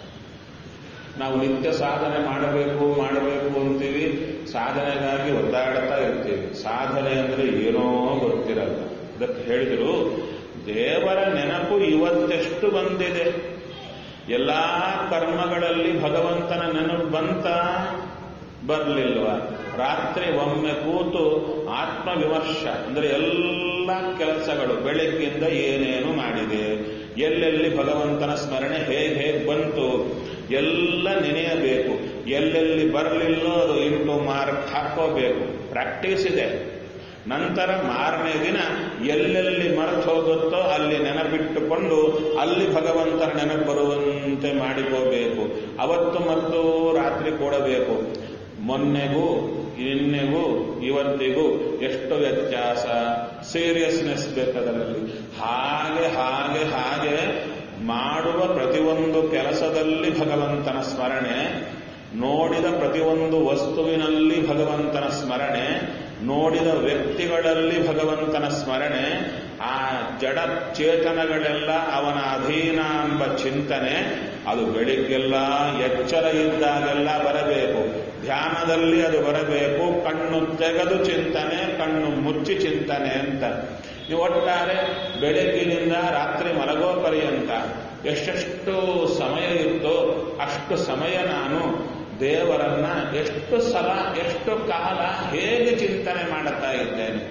ನಾವು ನಿತ್ಯ ಸಾಧನೆ ಮಾಡಬೇಕು ಮಾಡಬೇಕು ಅಂತೀವಿ ಸಾಧನೆಗಾಗಿ ಒದ್ದಾಡ್ತಾ ಇರ್ತೀವಿ ಸಾಧನೆ ಅಂದ್ರೆ ಏನೋ ಗೊತ್ತಿರಲ್ಲ ಅದಕ್ಕೆ ಹೇಳಿದ್ರು ದೇವರ ನೆನಪು ಇವತ್ತೆಷ್ಟು ಬಂದಿದೆ ಎಲ್ಲಾ ಕರ್ಮಗಳಲ್ಲಿ ಭಗವಂತನ ನೆನಪು ಬಂತ ಬರ್ಲಿಲ್ವ ರಾತ್ರಿ ಒಮ್ಮೆ ಕೂತು ಆತ್ಮವಿಮರ್ಶ ಅಂದ್ರೆ ಎಲ್ಲ ಕೆಲಸಗಳು ಬೆಳಗ್ಗಿಂದ ಏನೇನು ಮಾಡಿದೆ ಎಲ್ಲೆಲ್ಲಿ ಭಗವಂತನ ಸ್ಮರಣೆ ಹೇಗೆ ಹೇಗೆ ಬಂತು ಎಲ್ಲ ನೆನೆಯಬೇಕು ಎಲ್ಲೆಲ್ಲಿ ಬರಲಿಲ್ಲೋ ಅದು ಇಂಟು ಮಾರ್ಕ್ ಹಾಕೋಬೇಕು ಪ್ರಾಕ್ಟೀಸ್ ಇದೆ ನಂತರ ಮಾರನೇ ದಿನ ಎಲ್ಲೆಲ್ಲಿ ಮರೆತು ಹೋಗುತ್ತೋ ಅಲ್ಲಿ ನೆನಪಿಟ್ಟುಕೊಂಡು ಅಲ್ಲಿ ಭಗವಂತನ ನೆನಪು ಬರುವಂತೆ ಮಾಡಿಕೋಬೇಕು ಅವತ್ತು ಮತ್ತು ರಾತ್ರಿ ಕೊಡಬೇಕು ಮೊನ್ನೆಗೂ ನಿನ್ನೆಗೂ ಇವತ್ತಿಗೂ ಎಷ್ಟು ವ್ಯತ್ಯಾಸ ಸೀರಿಯಸ್ನೆಸ್ ಬೇಕಾದಲ್ಲಿ ಹಾಗೆ ಹಾಗೆ ಹಾಗೆ ಮಾಡುವ ಪ್ರತಿಯೊಂದು ಕೆಲಸದಲ್ಲಿ ಭಗವಂತನ ಸ್ಮರಣೆ ನೋಡಿದ ಪ್ರತಿಯೊಂದು ವಸ್ತುವಿನಲ್ಲಿ ಭಗವಂತನ ಸ್ಮರಣೆ ನೋಡಿದ ವ್ಯಕ್ತಿಗಳಲ್ಲಿ ಭಗವಂತನ ಸ್ಮರಣೆ ಆ ಜಡ ಚೇತನಗಳೆಲ್ಲ ಅವನ ಅಧೀನ ಎಂಬ ಚಿಂತನೆ ಅದು ಬೆಳಿಗ್ಗೆಲ್ಲ ಎಚ್ಚರ ಇದ್ದಾಗೆಲ್ಲ ಬರಬೇಕು ಧ್ಯಾನದಲ್ಲಿ ಅದು ಬರಬೇಕು ಕಣ್ಣು ತೆಗೆದು ಚಿಂತನೆ ಕಣ್ಣು ಮುಚ್ಚಿ ಚಿಂತನೆ ಅಂತ ನೀವು ಒಟ್ಟಾರೆ ಬೆಳಗ್ಗಿನಿಂದ ರಾತ್ರಿ ಮಲಗೋ ಪರ್ಯಂತ ಎಷ್ಟೆಷ್ಟು ಸಮಯ ಇತ್ತೋ ಅಷ್ಟು ಸಮಯ ನಾನು ದೇವರನ್ನ ಎಷ್ಟು ಸಲ ಎಷ್ಟು ಕಾಲ ಹೇಗೆ ಚಿಂತನೆ ಮಾಡುತ್ತಾ ಇದ್ದೇನೆ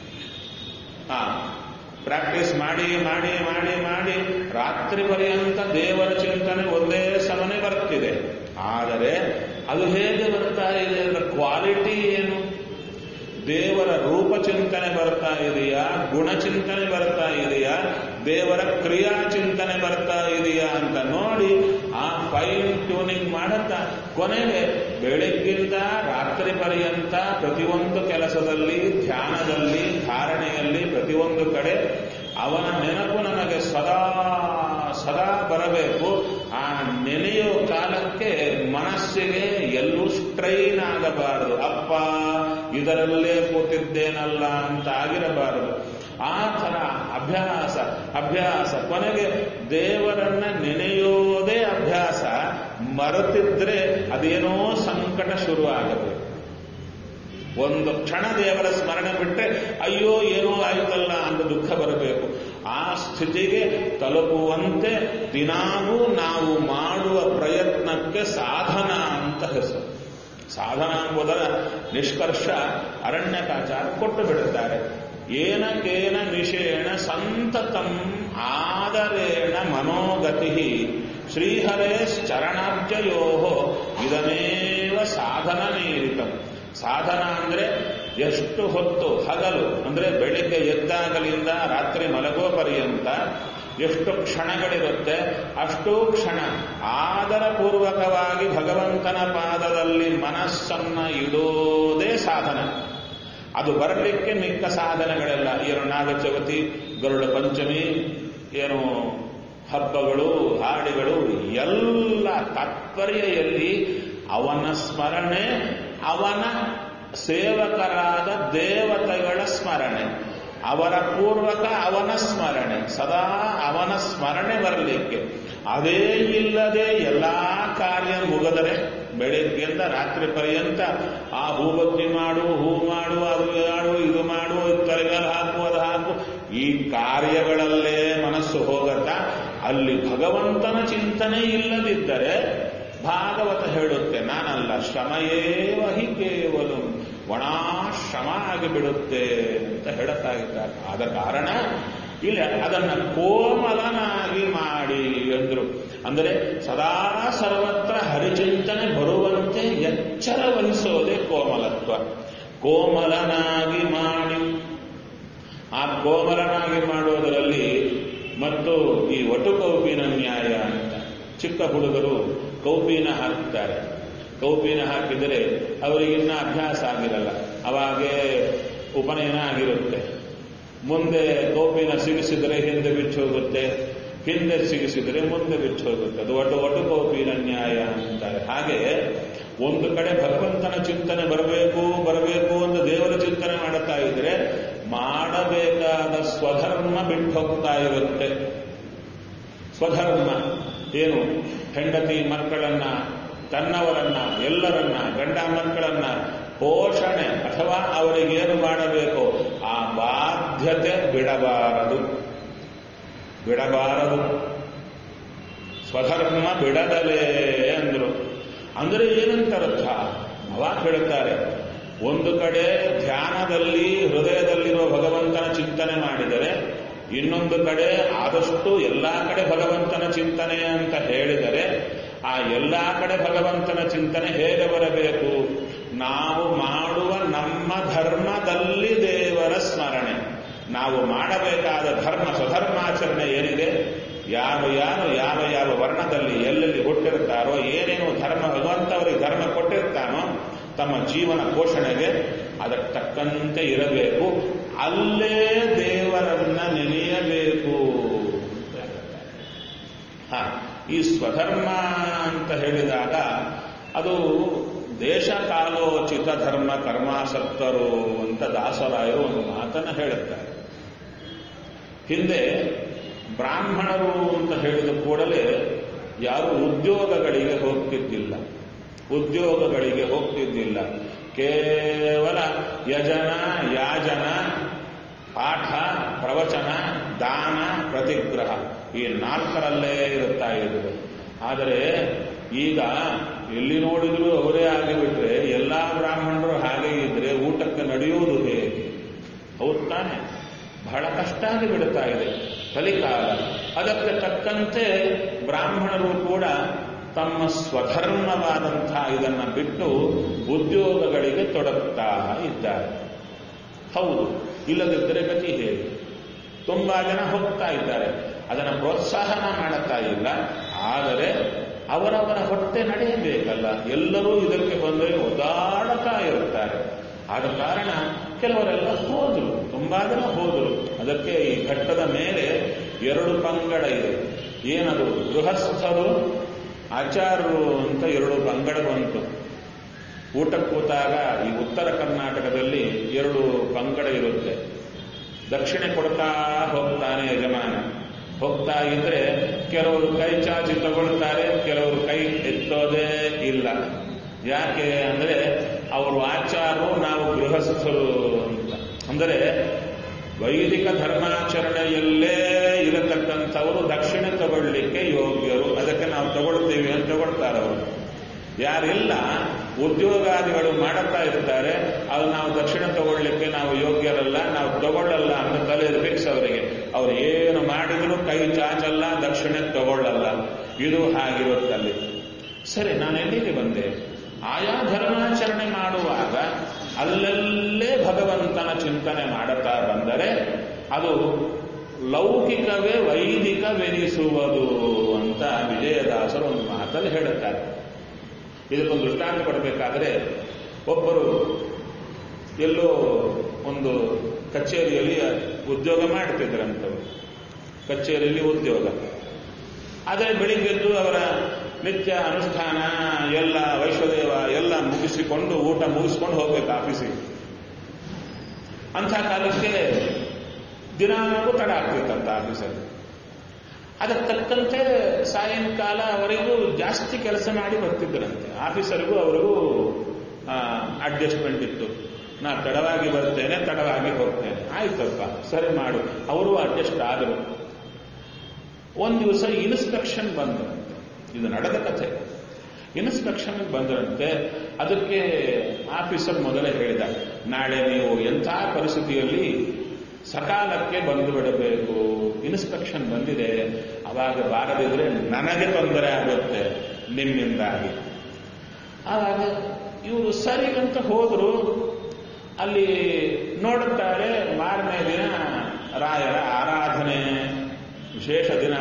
ಹಾ ಪ್ರಾಕ್ಟೀಸ್ ಮಾಡಿ ಮಾಡಿ ಮಾಡಿ ಮಾಡಿ ರಾತ್ರಿ ಪರ್ಯಂತ ದೇವರ ಚಿಂತನೆ ಒಂದೇ ಸಮನೆ ಬರ್ತಿದೆ ಆದರೆ ಅದು ಹೇಗೆ ಬರ್ತಾ ಇದೆ ಅದರ ಕ್ವಾಲಿಟಿ ಏನು ದೇವರ ರೂಪ ಚಿಂತನೆ ಬರ್ತಾ ಇದೆಯಾ ಗುಣ ಚಿಂತನೆ ಬರ್ತಾ ಇದೆಯಾ ದೇವರ ಕ್ರಿಯಾ ಚಿಂತನೆ ಬರ್ತಾ ಇದೆಯಾ ಅಂತ ನೋಡಿ ಆ ಫೈನ್ ಟ್ಯೂನಿಂಗ್ ಮಾಡುತ್ತಾ ಕೊನೆಗೆ ಬೆಳಗ್ಗಿಂದ ರಾತ್ರಿ ಪರ್ಯಂತ ಪ್ರತಿಯೊಂದು ಕೆಲಸದಲ್ಲಿ ಧ್ಯಾನದಲ್ಲಿ ಧಾರಣೆಯಲ್ಲಿ ಪ್ರತಿಯೊಂದು ಕಡೆ ಅವನ ನೆನಪು ನನಗೆ ಸದಾ ಸದಾ ಬರಬೇಕು ಆ ನೆನೆಯೋ ಕಾಲಕ್ಕೆ ಮನಸ್ಸಿಗೆ ಎಲ್ಲೂ ಸ್ಟ್ರೈನ್ ಆಗಬಾರದು ಅಪ್ಪ ಇದರಲ್ಲೇ ಕೂತಿದ್ದೇನಲ್ಲ ಅಂತ ಆಗಿರಬಾರದು ಆ ಥರ ಅಭ್ಯಾಸ ಅಭ್ಯಾಸ ಕೊನೆಗೆ ದೇವರನ್ನ ನೆನೆಯೋದೇ ಅಭ್ಯಾಸ ಮರೆತಿದ್ರೆ ಅದೇನೋ ಸಂಕಟ ಶುರು ಆಗಬೇಕು ಒಂದು ಕ್ಷಣ ದೇವರ ಸ್ಮರಣೆ ಬಿಟ್ಟರೆ ಅಯ್ಯೋ ಏನೋ ಆಯ್ತಲ್ಲ ಅಂತ ದುಃಖ ಬರಬೇಕು ಆ ಸ್ಥಿತಿಗೆ ತಲುಪುವಂತೆ ದಿನಾಗೂ ನಾವು ಮಾಡುವ ಪ್ರಯತ್ನಕ್ಕೆ ಸಾಧನ ಅಂತ ಹೆಸರು ಸಾಧನ ಎಂಬುದರ ನಿಷ್ಕರ್ಷ ಅರಣ್ಯಕಾಚಾರ ಕೊಟ್ಟು ಬಿಡುತ್ತಾರೆ ಏನಕೇನ ನಿಷೇಣ ಸಂತತಂ ಆದರೇಣ ಮನೋಗತಿ ಶ್ರೀಹರೇಶ್ಚರಣಾಬ್ಜಯೋ ಇದಮೇವ ಸಾಧನ ನೀರಿತಂ ಸಾಧನ ಅಂದ್ರೆ ಎಷ್ಟು ಹೊತ್ತು ಹಗಲು ಅಂದ್ರೆ ಬೆಳಿಗ್ಗೆ ಎದ್ದಾಗಲಿಂದ ರಾತ್ರಿ ಮಲಗೋ ಪರ್ಯಂತ ಎಷ್ಟು ಕ್ಷಣಗಳಿರುತ್ತೆ ಅಷ್ಟೂ ಕ್ಷಣ ಆದರಪೂರ್ವಕವಾಗಿ ಭಗವಂತನ ಪಾದದಲ್ಲಿ ಮನಸ್ಸನ್ನ ಇಡೋದೇ ಸಾಧನ ಅದು ಬರಲಿಕ್ಕೆ ಮಿಕ್ಕ ಸಾಧನಗಳೆಲ್ಲ ಏನು ನಾಗಚವತಿ ಗರುಡ ಪಂಚಮಿ ಏನು ಹಬ್ಬಗಳು ಹಾಡಿಗಳು ಎಲ್ಲ ತಾತ್ಪರ್ಯ ಎಲ್ಲಿ ಅವನ ಸ್ಮರಣೆ ಅವನ ಸೇವಕರಾದ ದೇವತೆಗಳ ಸ್ಮರಣೆ ಅವರ ಪೂರ್ವಕ ಅವನ ಸ್ಮರಣೆ ಸದಾ ಅವನ ಸ್ಮರಣೆ ಬರಲಿಕ್ಕೆ ಅದೇ ಇಲ್ಲದೆ ಎಲ್ಲಾ ಕಾರ್ಯ ಮುಗದರೆ ಬೆಳಿಗ್ಗೆಯಿಂದ ರಾತ್ರಿ ಪರ್ಯಂತ ಆ ಹೂಬತ್ತಿ ಮಾಡು ಹೂ ಮಾಡು ಅದು ಮಾಡು ಇದು ಮಾಡು ತಲೆಗಾಲ ಹಾಕು ಅದು ಹಾಕು ಈ ಕಾರ್ಯಗಳಲ್ಲೇ ಮನಸ್ಸು ಹೋಗತ್ತಾ ಅಲ್ಲಿ ಭಗವಂತನ ಚಿಂತನೆ ಇಲ್ಲದಿದ್ದರೆ ಭಾಗವತ ಹೇಳುತ್ತೆ ನಾನಲ್ಲ ಶ್ರಮಯೇವ ಹಿ ಕೇವಲ ಒಣ ಶ್ರಮ ಆಗಿಬಿಡುತ್ತೆ ಅಂತ ಹೇಳುತ್ತಾ ಇದ್ದಾರೆ ಆದ ಕಾರಣ ಇಲ್ಲಿ ಅದನ್ನ ಕೋಮಲನಾಗಿ ಮಾಡಿ ಎಂದ್ರು ಅಂದರೆ ಸದಾ ಸರ್ವತ್ರ ಹರಿಚಿಂತನೆ ಬರುವಂತೆ ಎಚ್ಚರ ವಹಿಸೋದೇ ಕೋಮಲತ್ವ ಕೋಮಲನಾಗಿ ಮಾಡಿ ಆ ಕೋಮಲನಾಗಿ ಮಾಡೋದರಲ್ಲಿ ಮತ್ತು ಈ ಒಟು ಕೌಪಿನ ನ್ಯಾಯ ಅಂತ ಚಿಕ್ಕ ಹುಡುಗರು ಕೌಪಿನ ಹಾಕ್ತಾರೆ ಕೌಪಿನ ಹಾಕಿದರೆ ಅವರಿಗಿನ್ನ ಅಭ್ಯಾಸ ಆಗಿರಲ್ಲ ಅವಾಗೇ ಉಪನಯನ ಆಗಿರುತ್ತೆ ಮುಂದೆ ಕೌಪಿನ ಸಿಗಿಸಿದರೆ ಹಿಂದೆ ಬಿಚ್ಚು ಹೋಗುತ್ತೆ ಹಿಂದೆ ಸಿಗಿಸಿದರೆ ಮುಂದೆ ಬಿಚ್ಚು ಹೋಗುತ್ತೆ ಅದು ಒಟ್ಟು ಒಟ್ಟು ಕೌಪಿನ ನ್ಯಾಯ ಅಂತಾರೆ ಹಾಗೆ ಒಂದು ಕಡೆ ಭಗವಂತನ ಚಿಂತನೆ ಬರಬೇಕು ಬರಬೇಕು ಅಂತ ದೇವರ ಚಿಂತನೆ ಮಾಡುತ್ತಾ ಇದ್ರೆ ಮಾಡಬೇಕಾದ ಸ್ವಧರ್ಮ ಬಿಟ್ಟು ಹೋಗ್ತಾ ಇರುತ್ತೆ ಸ್ವಧರ್ಮ ಏನು ಹೆಂಡತಿ ಮಕ್ಕಳನ್ನ ತನ್ನವರನ್ನ ಎಲ್ಲರನ್ನ ಗಂಡ ಮಕ್ಕಳನ್ನ ಪೋಷಣೆ ಅಥವಾ ಅವರಿಗೇನು ಮಾಡಬೇಕು ಆ ಬಾಧ್ಯತೆ ಬಿಡಬಾರದು ಬಿಡಬಾರದು ಸ್ವಧರ್ಮ ಬಿಡದಲೇ ಅಂದ್ರು ಅಂದರೆ ಏನಂತರರ್ಥ ಅವಾಗ ಹೇಳುತ್ತಾರೆ ಒಂದು ಕಡೆ ಧ್ಯಾನದಲ್ಲಿ ಹೃದಯದಲ್ಲಿರುವ ಭಗವಂತನ ಚಿಂತನೆ ಮಾಡಿದರೆ ಇನ್ನೊಂದು ಕಡೆ ಆದಷ್ಟು ಎಲ್ಲಾ ಕಡೆ ಭಗವಂತನ ಚಿಂತನೆ ಅಂತ ಹೇಳಿದರೆ ಆ ಎಲ್ಲಾ ಕಡೆ ಭಗವಂತನ ಚಿಂತನೆ ಹೇಗೆ ಬರಬೇಕು ನಾವು ಮಾಡುವ ನಮ್ಮ ಧರ್ಮದಲ್ಲಿ ದೇವರ ಸ್ಮರಣೆ ನಾವು ಮಾಡಬೇಕಾದ ಧರ್ಮ ಸ್ವಧರ್ಮಾಚರಣೆ ಏನಿದೆ ಯಾವ ಯಾರು ಯಾವ ಯಾವ ವರ್ಣದಲ್ಲಿ ಎಲ್ಲೆಲ್ಲಿ ಹುಟ್ಟಿರ್ತಾರೋ ಏನೇನು ಧರ್ಮ ಭಗವಂತ ಅವರಿಗೆ ಧರ್ಮ ಕೊಟ್ಟಿರ್ತಾನೋ ತಮ್ಮ ಜೀವನ ಪೋಷಣೆಗೆ ಅದಕ್ಕೆ ತಕ್ಕಂತೆ ಇರಬೇಕು ಅಲ್ಲೇ ದೇವರನ್ನ ನೆನೆಯಬೇಕು ಹ ಈ ಸ್ವಧರ್ಮ ಅಂತ ಹೇಳಿದಾಗ ಅದು ದೇಶ ಕಾಲೋಚಿತ ಧರ್ಮ ಕರ್ಮಾಸಕ್ತರು ಅಂತ ದಾಸರಾಯರು ಒಂದು ಮಾತನ್ನು ಹೇಳುತ್ತಾರೆ ಹಿಂದೆ ಬ್ರಾಹ್ಮಣರು ಅಂತ ಹೇಳಿದ ಕೂಡಲೇ ಯಾರು ಉದ್ಯೋಗಗಳಿಗೆ ಹೋಗ್ತಿದ್ದಿಲ್ಲ ಉದ್ಯೋಗಗಳಿಗೆ ಹೋಗ್ತಿದ್ದಿಲ್ಲ ಕೇವಲ ಯಜನ ಯಾಜನ ಪಾಠ ಪ್ರವಚನ ದಾನ ಪ್ರತಿಗ್ರಹ ಈ ನಾಲ್ಕರಲ್ಲೇ ಇರುತ್ತಾ ಇದ್ರು ಆದರೆ ಈಗ ಎಲ್ಲಿ ನೋಡಿದ್ರು ಅವರೇ ಆಗಿಬಿಟ್ರೆ ಎಲ್ಲಾ ಬ್ರಾಹ್ಮಣರು ಹಾಗೆ ಇದ್ರೆ ಊಟಕ್ಕೆ ನಡೆಯುವುದು ಹೇಗೆ ಹೌದು ತಾನೆ ಬಹಳ ಕಷ್ಟ ಆಗಿ ಬಿಡುತ್ತಾ ಇದೆ ಕಲಿಕಾಲ ಅದಕ್ಕೆ ತಕ್ಕಂತೆ ಬ್ರಾಹ್ಮಣರು ಕೂಡ ತಮ್ಮ ಸ್ವಧರ್ಮವಾದಂತಹ ಇದನ್ನ ಬಿಟ್ಟು ಉದ್ಯೋಗಗಳಿಗೆ ತೊಡಗುತ್ತಾ ಇದ್ದಾರೆ ಹೌದು ಇಲ್ಲದಿದ್ದರೆ ಗತಿ ಹೇಗೆ ತುಂಬಾ ಜನ ಹೋಗ್ತಾ ಇದ್ದಾರೆ ಅದನ್ನು ಪ್ರೋತ್ಸಾಹನ ಮಾಡುತ್ತಾ ಇಲ್ಲ ಆದರೆ ಅವರವರ ಹೊಟ್ಟೆ ನಡೆಯಬೇಕಲ್ಲ ಎಲ್ಲರೂ ಇದಕ್ಕೆ ಬಂದರೆ ಒದಾಡುತ್ತಾ ಇರುತ್ತಾರೆ ಆದ ಕಾರಣ ಕೆಲವರೆಲ್ಲ ಹೋದರು ತುಂಬಾ ಜನ ಹೋದರು ಅದಕ್ಕೆ ಈ ಘಟ್ಟದ ಮೇಲೆ ಎರಡು ಪಂಗಡ ಇದೆ ಏನದು ಗೃಹಸ್ಥರು ಆಚಾರ್ಯರು ಅಂತ ಎರಡು ಪಂಗಡ ಬಂತು ಊಟಕ್ಕೆ ಕೂತಾಗ ಈ ಉತ್ತರ ಕರ್ನಾಟಕದಲ್ಲಿ ಎರಡು ಪಂಗಡ ಇರುತ್ತೆ ದಕ್ಷಿಣೆ ಕೊಡ್ತಾ ಹೋಗ್ತಾನೆ ಯಜಮಾನ ಹೋಗ್ತಾ ಇದ್ರೆ ಕೆಲವರು ಕೈ ಚಾಚಿ ತಗೊಳ್ತಾರೆ ಕೆಲವರು ಕೈ ಎತ್ತೋದೇ ಇಲ್ಲ ಯಾಕೆ ಅಂದ್ರೆ ಅವರು ಆಚಾರರು ನಾವು ಗೃಹಸ್ಥರು ಅಂತ ಅಂದರೆ ವೈದಿಕ ಧರ್ಮಾಚರಣೆಯಲ್ಲೇ ಇರತಕ್ಕಂಥವರು ದಕ್ಷಿಣ ತಗೊಳ್ಳಿಕ್ಕೆ ಯೋಗ್ಯರು ಅದಕ್ಕೆ ನಾವು ತಗೊಳ್ತೀವಿ ಅಂತ ತಗೊಳ್ತಾರೆ ಅವರು ಯಾರೆಲ್ಲ ಉದ್ಯೋಗಾದಿಗಳು ಮಾಡುತ್ತಾ ಇರ್ತಾರೆ ಅದು ನಾವು ದಕ್ಷಿಣ ತಗೊಳ್ಳಿಕ್ಕೆ ನಾವು ಯೋಗ್ಯರಲ್ಲ ನಾವು ತಗೊಳ್ಳಲ್ಲ ಅಂತ ತಲೆ ಫಿಕ್ಸ್ ಅವರಿಗೆ ಅವ್ರು ಏನು ಮಾಡಿದ್ರು ಕೈ ಚಾಚಲ್ಲ ದಕ್ಷಿಣ ತಗೊಳ್ಳಲ್ಲ ಇದು ಹಾಗಿರುತ್ತಲ್ಲಿ ಸರಿ ನಾನು ಎಲ್ಲಿಗೆ ಬಂದೆ ಆಯಾ ಧರ್ಮಾಚರಣೆ ಮಾಡುವಾಗ ಅಲ್ಲಲ್ಲೇ ಭಗವಂತನ ಚಿಂತನೆ ಮಾಡುತ್ತಾ ಬಂದರೆ ಅದು ಲೌಕಿಕವೇ ವೈದಿಕವೆನಿಸುವುದು ಅಂತ ವಿಜಯದಾಸರು ಒಂದು ಮಾತಲ್ಲಿ ಹೇಳುತ್ತಾರೆ ಇದಕ್ಕೊಂದು ದೃಷ್ಟಾಂತ ಕೊಡಬೇಕಾದ್ರೆ ಒಬ್ಬರು ಎಲ್ಲೋ ಒಂದು ಕಚೇರಿಯಲ್ಲಿ ಉದ್ಯೋಗ ಮಾಡ್ತಿದ್ರಂತವ್ರು ಕಚೇರಿಯಲ್ಲಿ ಉದ್ಯೋಗ ಆದರೆ ಬೆಳಿಗ್ಗೆದ್ದು ಅವರ ನಿತ್ಯ ಅನುಷ್ಠಾನ ಎಲ್ಲ ವೈಶ್ವದೇವ ಎಲ್ಲ ಮುಗಿಸಿಕೊಂಡು ಊಟ ಮುಗಿಸ್ಕೊಂಡು ಹೋಗ್ಬೇಕು ಆಫೀಸಿಗೆ ಅಂಥ ಕಾಲಕ್ಕೆ ದಿನಾಗೂ ತಡ ಆಗ್ತಿತ್ತಂತ ಆಫೀಸಲ್ಲಿ ಅದಕ್ಕೆ ತಕ್ಕಂತೆ ಸಾಯಂಕಾಲ ಅವರಿಗೂ ಜಾಸ್ತಿ ಕೆಲಸ ಮಾಡಿ ಬರ್ತಿದ್ದರಂತೆ ಆಫೀಸರ್ಗೂ ಅವರಿಗೂ ಅಡ್ಜಸ್ಟ್ಮೆಂಟ್ ಇತ್ತು ನಾ ತಡವಾಗಿ ಬರ್ತೇನೆ ತಡವಾಗಿ ಹೋಗ್ತೇನೆ ಆಯ್ತಪ್ಪ ಸರಿ ಮಾಡು ಅವರು ಅಡ್ಜಸ್ಟ್ ಆದರು ಒಂದು ದಿವಸ ಇನ್ಸ್ಪೆಕ್ಷನ್ ಬಂದರಂತೆ ಇದು ನಡೆದ ಕಥೆ ಇನ್ಸ್ಪೆಕ್ಷನ್ ಬಂದರಂತೆ ಅದಕ್ಕೆ ಆಫೀಸರ್ ಮೊದಲೇ ಹೇಳಿದ ನಾಳೆ ನೀವು ಎಂಥ ಪರಿಸ್ಥಿತಿಯಲ್ಲಿ ಸಕಾಲಕ್ಕೆ ಬಂದು ಬಿಡಬೇಕು ಇನ್ಸ್ಪೆಕ್ಷನ್ ಬಂದಿದೆ ಅವಾಗ ಬಾರದಿದ್ರೆ ನನಗೆ ತೊಂದರೆ ಆಗುತ್ತೆ ನಿಮ್ಮಿಂದಾಗಿ ಆವಾಗ ಇವರು ಸರಿ ಅಂತ ಹೋದ್ರು ಅಲ್ಲಿ ನೋಡುತ್ತಾರೆ ಮಾರನೇ ದಿನ ರಾಯರ ಆರಾಧನೆ ವಿಶೇಷ ದಿನ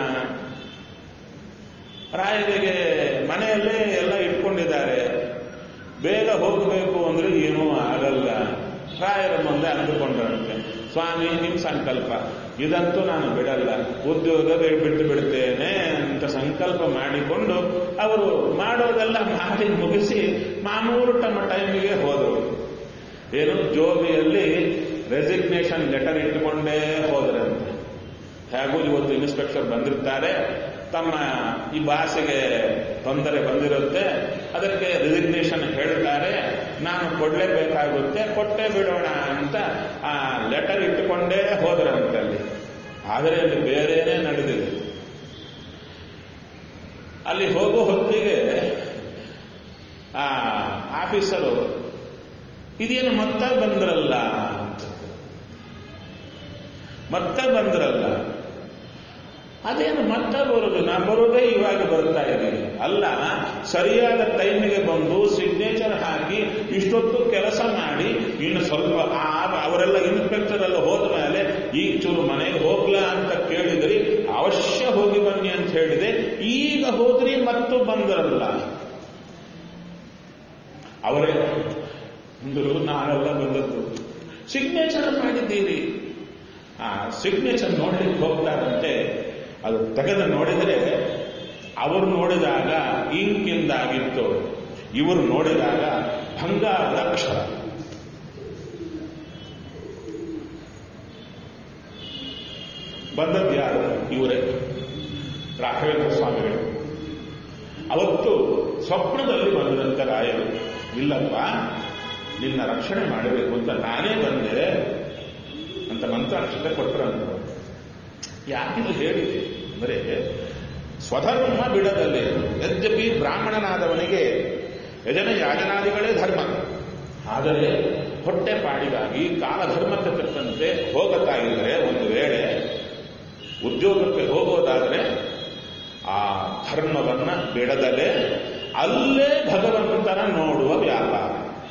ರಾಯರಿಗೆ ಮನೆಯಲ್ಲೇ ಎಲ್ಲ ಇಟ್ಕೊಂಡಿದ್ದಾರೆ ಬೇಗ ಹೋಗಬೇಕು ಅಂದ್ರೆ ಏನೂ ಆಗಲ್ಲ ರಾಯರ ಮುಂದೆ ಅಂದುಕೊಂಡ್ರಂತೆ ಸ್ವಾಮಿ ನಿಮ್ ಸಂಕಲ್ಪ ಇದಂತೂ ನಾನು ಬಿಡಲ್ಲ ಉದ್ಯೋಗ ಬಿಟ್ಟು ಬಿಡ್ತೇನೆ ಅಂತ ಸಂಕಲ್ಪ ಮಾಡಿಕೊಂಡು ಅವರು ಮಾಡೋದೆಲ್ಲ ಮಾಡಿ ಮುಗಿಸಿ ಮಾಮೂಲು ತಮ್ಮ ಟೈಮಿಗೆ ಹೋದರು ಏನು ಜೋಬಿಯಲ್ಲಿ ರೆಸಿಗ್ನೇಷನ್ ಲೆಟರ್ ಇಟ್ಟುಕೊಂಡೇ ಹೋದ್ರಂತೆ ಹೇಗೂ ಇವತ್ತು ಇನ್ಸ್ಪೆಕ್ಟರ್ ಬಂದಿರ್ತಾರೆ ತಮ್ಮ ಈ ಭಾಷೆಗೆ ತೊಂದರೆ ಬಂದಿರುತ್ತೆ ಅದಕ್ಕೆ ರಿಸಿಗ್ನೇಷನ್ ಹೇಳ್ತಾರೆ ನಾನು ಕೊಡಲೇಬೇಕಾಗುತ್ತೆ ಕೊಟ್ಟೇ ಬಿಡೋಣ ಅಂತ ಆ ಲೆಟರ್ ಇಟ್ಟುಕೊಂಡೇ ಹೋದ್ರಂತೆ ಅಲ್ಲಿ ಆದರೆ ಅಲ್ಲಿ ಬೇರೆನೇ ನಡೆದಿದೆ ಅಲ್ಲಿ ಹೋಗೋ ಹೊತ್ತಿಗೆ ಆ ಆಫೀಸರು ಇದೇನು ಮತ್ತೆ ಬಂದ್ರಲ್ಲ ಅಂತ ಮತ್ತೆ ಬಂದ್ರಲ್ಲ ಅದೇನು ಮತ್ತೆ ಬರುದು ನಾ ಬರೋದೇ ಇವಾಗ ಬರ್ತಾ ಇದ್ದೀನಿ ಅಲ್ಲ ಸರಿಯಾದ ಟೈಮಿಗೆ ಬಂದು ಸಿಗ್ನೇಚರ್ ಹಾಕಿ ಇಷ್ಟೊತ್ತು ಕೆಲಸ ಮಾಡಿ ಇನ್ನು ಸ್ವಲ್ಪ ಆ- ಅವರೆಲ್ಲ ಇನ್ಸ್ಪೆಕ್ಟರ್ ಎಲ್ಲ ಹೋದ ಮೇಲೆ ಈಗ ಚೂರು ಮನೆಗೆ ಹೋಗ್ಲಾ ಅಂತ ಕೇಳಿದ್ರಿ ಅವಶ್ಯ ಹೋಗಿ ಬನ್ನಿ ಅಂತ ಹೇಳಿದೆ ಈಗ ಹೋದ್ರಿ ಮತ್ತು ಬಂದ್ರಲ್ಲ ಅವರೇ ಅಂದರು ನಾನೆಲ್ಲ ಬಂದದ್ದು ಸಿಗ್ನೇಚರ್ ಮಾಡಿದ್ದೀರಿ ಆ ಸಿಗ್ನೇಚರ್ ನೋಡ್ಲಿಕ್ಕೆ ಹೋಗ್ತಾರಂತೆ ಅದು ತೆಗೆದು ನೋಡಿದರೆ ಅವರು ನೋಡಿದಾಗ ಇಂಕಿಂದಾಗಿತ್ತು ಇವರು ನೋಡಿದಾಗ ಬಂಗಾರದ ಅಕ್ಷರ ಬಂದದ್ದು ಯಾರು ಇವರೇ ರಾಘವೇಂದ್ರ ಸ್ವಾಮಿಗಳು ಅವತ್ತು ಸ್ವಪ್ನದಲ್ಲಿ ಬಂದಂತ ರಾಯರು ಇಲ್ಲಪ್ಪ ನಿನ್ನ ರಕ್ಷಣೆ ಮಾಡಬೇಕು ಅಂತ ನಾನೇ ಬಂದೆ ಅಂತ ಮಂತ್ರಾಕ್ಷತೆ ಕೊಟ್ಟರಂತ ಯಾಕಿದು ಹೇಳಿದೆ ಅಂದರೆ ಸ್ವಧರ್ಮ ಬಿಡದಲ್ಲಿ ಯದ್ಯಪಿ ಬ್ರಾಹ್ಮಣನಾದವನಿಗೆ ಯಜನ ಯಾಜನಾದಿಗಳೇ ಧರ್ಮ ಆದರೆ ಹೊಟ್ಟೆ ಪಾಡಿಗಾಗಿ ಕಾಲಧರ್ಮಕ್ಕೆ ತಕ್ಕಂತೆ ಹೋಗುತ್ತಾ ಇದ್ದರೆ ಒಂದು ವೇಳೆ ಉದ್ಯೋಗಕ್ಕೆ ಹೋಗೋದಾದರೆ ಆ ಧರ್ಮವನ್ನ ಬಿಡದಲೇ ಅಲ್ಲೇ ಭಗವಂತನ ನೋಡುವ ವ್ಯಾಪಾರ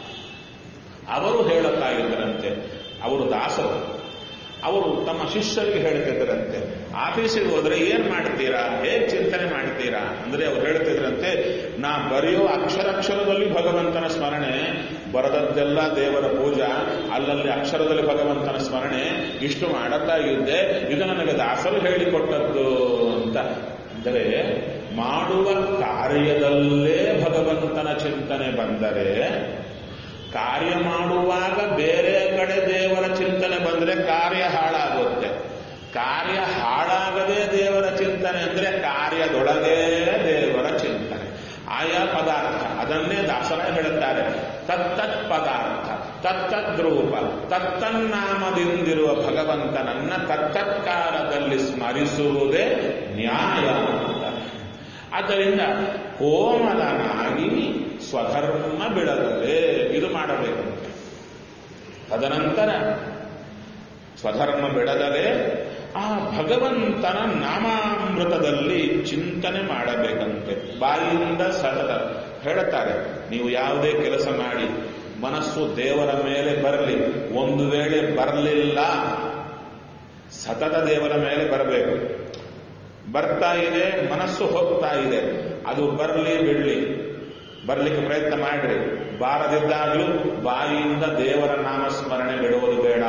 ಅವರು ಹೇಳುತ್ತಾ ಇದ್ದರಂತೆ ಅವರು ದಾಸರು ಅವರು ತಮ್ಮ ಶಿಷ್ಯರಿಗೆ ಹೇಳ್ತಿದ್ದರಂತೆ ಆಫೀಸಿಗೆ ಹೋದ್ರೆ ಏನ್ ಮಾಡ್ತೀರಾ ಹೇಗ್ ಚಿಂತನೆ ಮಾಡ್ತೀರಾ ಅಂದ್ರೆ ಅವ್ರು ಹೇಳ್ತಿದ್ರಂತೆ ನಾ ಬರೆಯೋ ಅಕ್ಷರಾಕ್ಷರದಲ್ಲಿ ಭಗವಂತನ ಸ್ಮರಣೆ ಬರದದ್ದೆಲ್ಲ ದೇವರ ಪೂಜಾ ಅಲ್ಲಲ್ಲಿ ಅಕ್ಷರದಲ್ಲಿ ಭಗವಂತನ ಸ್ಮರಣೆ ಇಷ್ಟು ಮಾಡುತ್ತಾ ಇದ್ದೆ ಇದು ನನಗೆ ದಾಸರು ಹೇಳಿಕೊಟ್ಟದ್ದು ಅಂತ ಅಂದರೆ ಮಾಡುವ ಕಾರ್ಯದಲ್ಲೇ ಭಗವಂತನ ಚಿಂತನೆ ಬಂದರೆ ಕಾರ್ಯ ಮಾಡುವಾಗ ಬೇರೆ ಕಡೆ ದೇವರ ಚಿಂತನೆ ಬಂದರೆ ಕಾರ್ಯ ಹಾಳಾಗುತ್ತೆ ಕಾರ್ಯ ಹಾಳಾಗದೆ ದೇವರ ಚಿಂತನೆ ಅಂದ್ರೆ ಕಾರ್ಯದೊಳಗೆ ದೇವರ ಚಿಂತನೆ ಆಯಾ ಪದಾರ್ಥ ಅದನ್ನೇ ದಾಸರ ಹೇಳುತ್ತಾರೆ ತತ್ತತ್ ಪದಾರ್ಥ ತತ್ತದ್ ರೂಪ ತತ್ತನ್ನಾಮದಿಂದಿರುವ ಭಗವಂತನನ್ನ ತತ್ತತ್ಕಾಲದಲ್ಲಿ ಸ್ಮರಿಸುವುದೇ ನ್ಯಾಯ ಅಂತ ಆದ್ದರಿಂದ ಕೋಮಲನಾಗಿ ಸ್ವಧರ್ಮ ಬಿಡದಲೇ ಇದು ಮಾಡಬೇಕಂತೆ ತದನಂತರ ಸ್ವಧರ್ಮ ಬಿಡದಲೇ ಆ ಭಗವಂತನ ನಾಮಾಮೃತದಲ್ಲಿ ಚಿಂತನೆ ಮಾಡಬೇಕಂತೆ ಬಾಯಿಯಿಂದ ಸತತ ಹೇಳುತ್ತಾರೆ ನೀವು ಯಾವುದೇ ಕೆಲಸ ಮಾಡಿ ಮನಸ್ಸು ದೇವರ ಮೇಲೆ ಬರಲಿ ಒಂದು ವೇಳೆ ಬರಲಿಲ್ಲ ಸತತ ದೇವರ ಮೇಲೆ ಬರಬೇಕು ಬರ್ತಾ ಇದೆ ಮನಸ್ಸು ಹೋಗ್ತಾ ಇದೆ ಅದು ಬರಲಿ ಬಿಡ್ಲಿ ಬರ್ಲಿಕ್ಕೆ ಪ್ರಯತ್ನ ಮಾಡ್ರಿ ಬಾರದಿದ್ದಾಗಲೂ ಬಾಯಿಯಿಂದ ದೇವರ ನಾಮಸ್ಮರಣೆ ಬಿಡುವುದು ಬೇಡ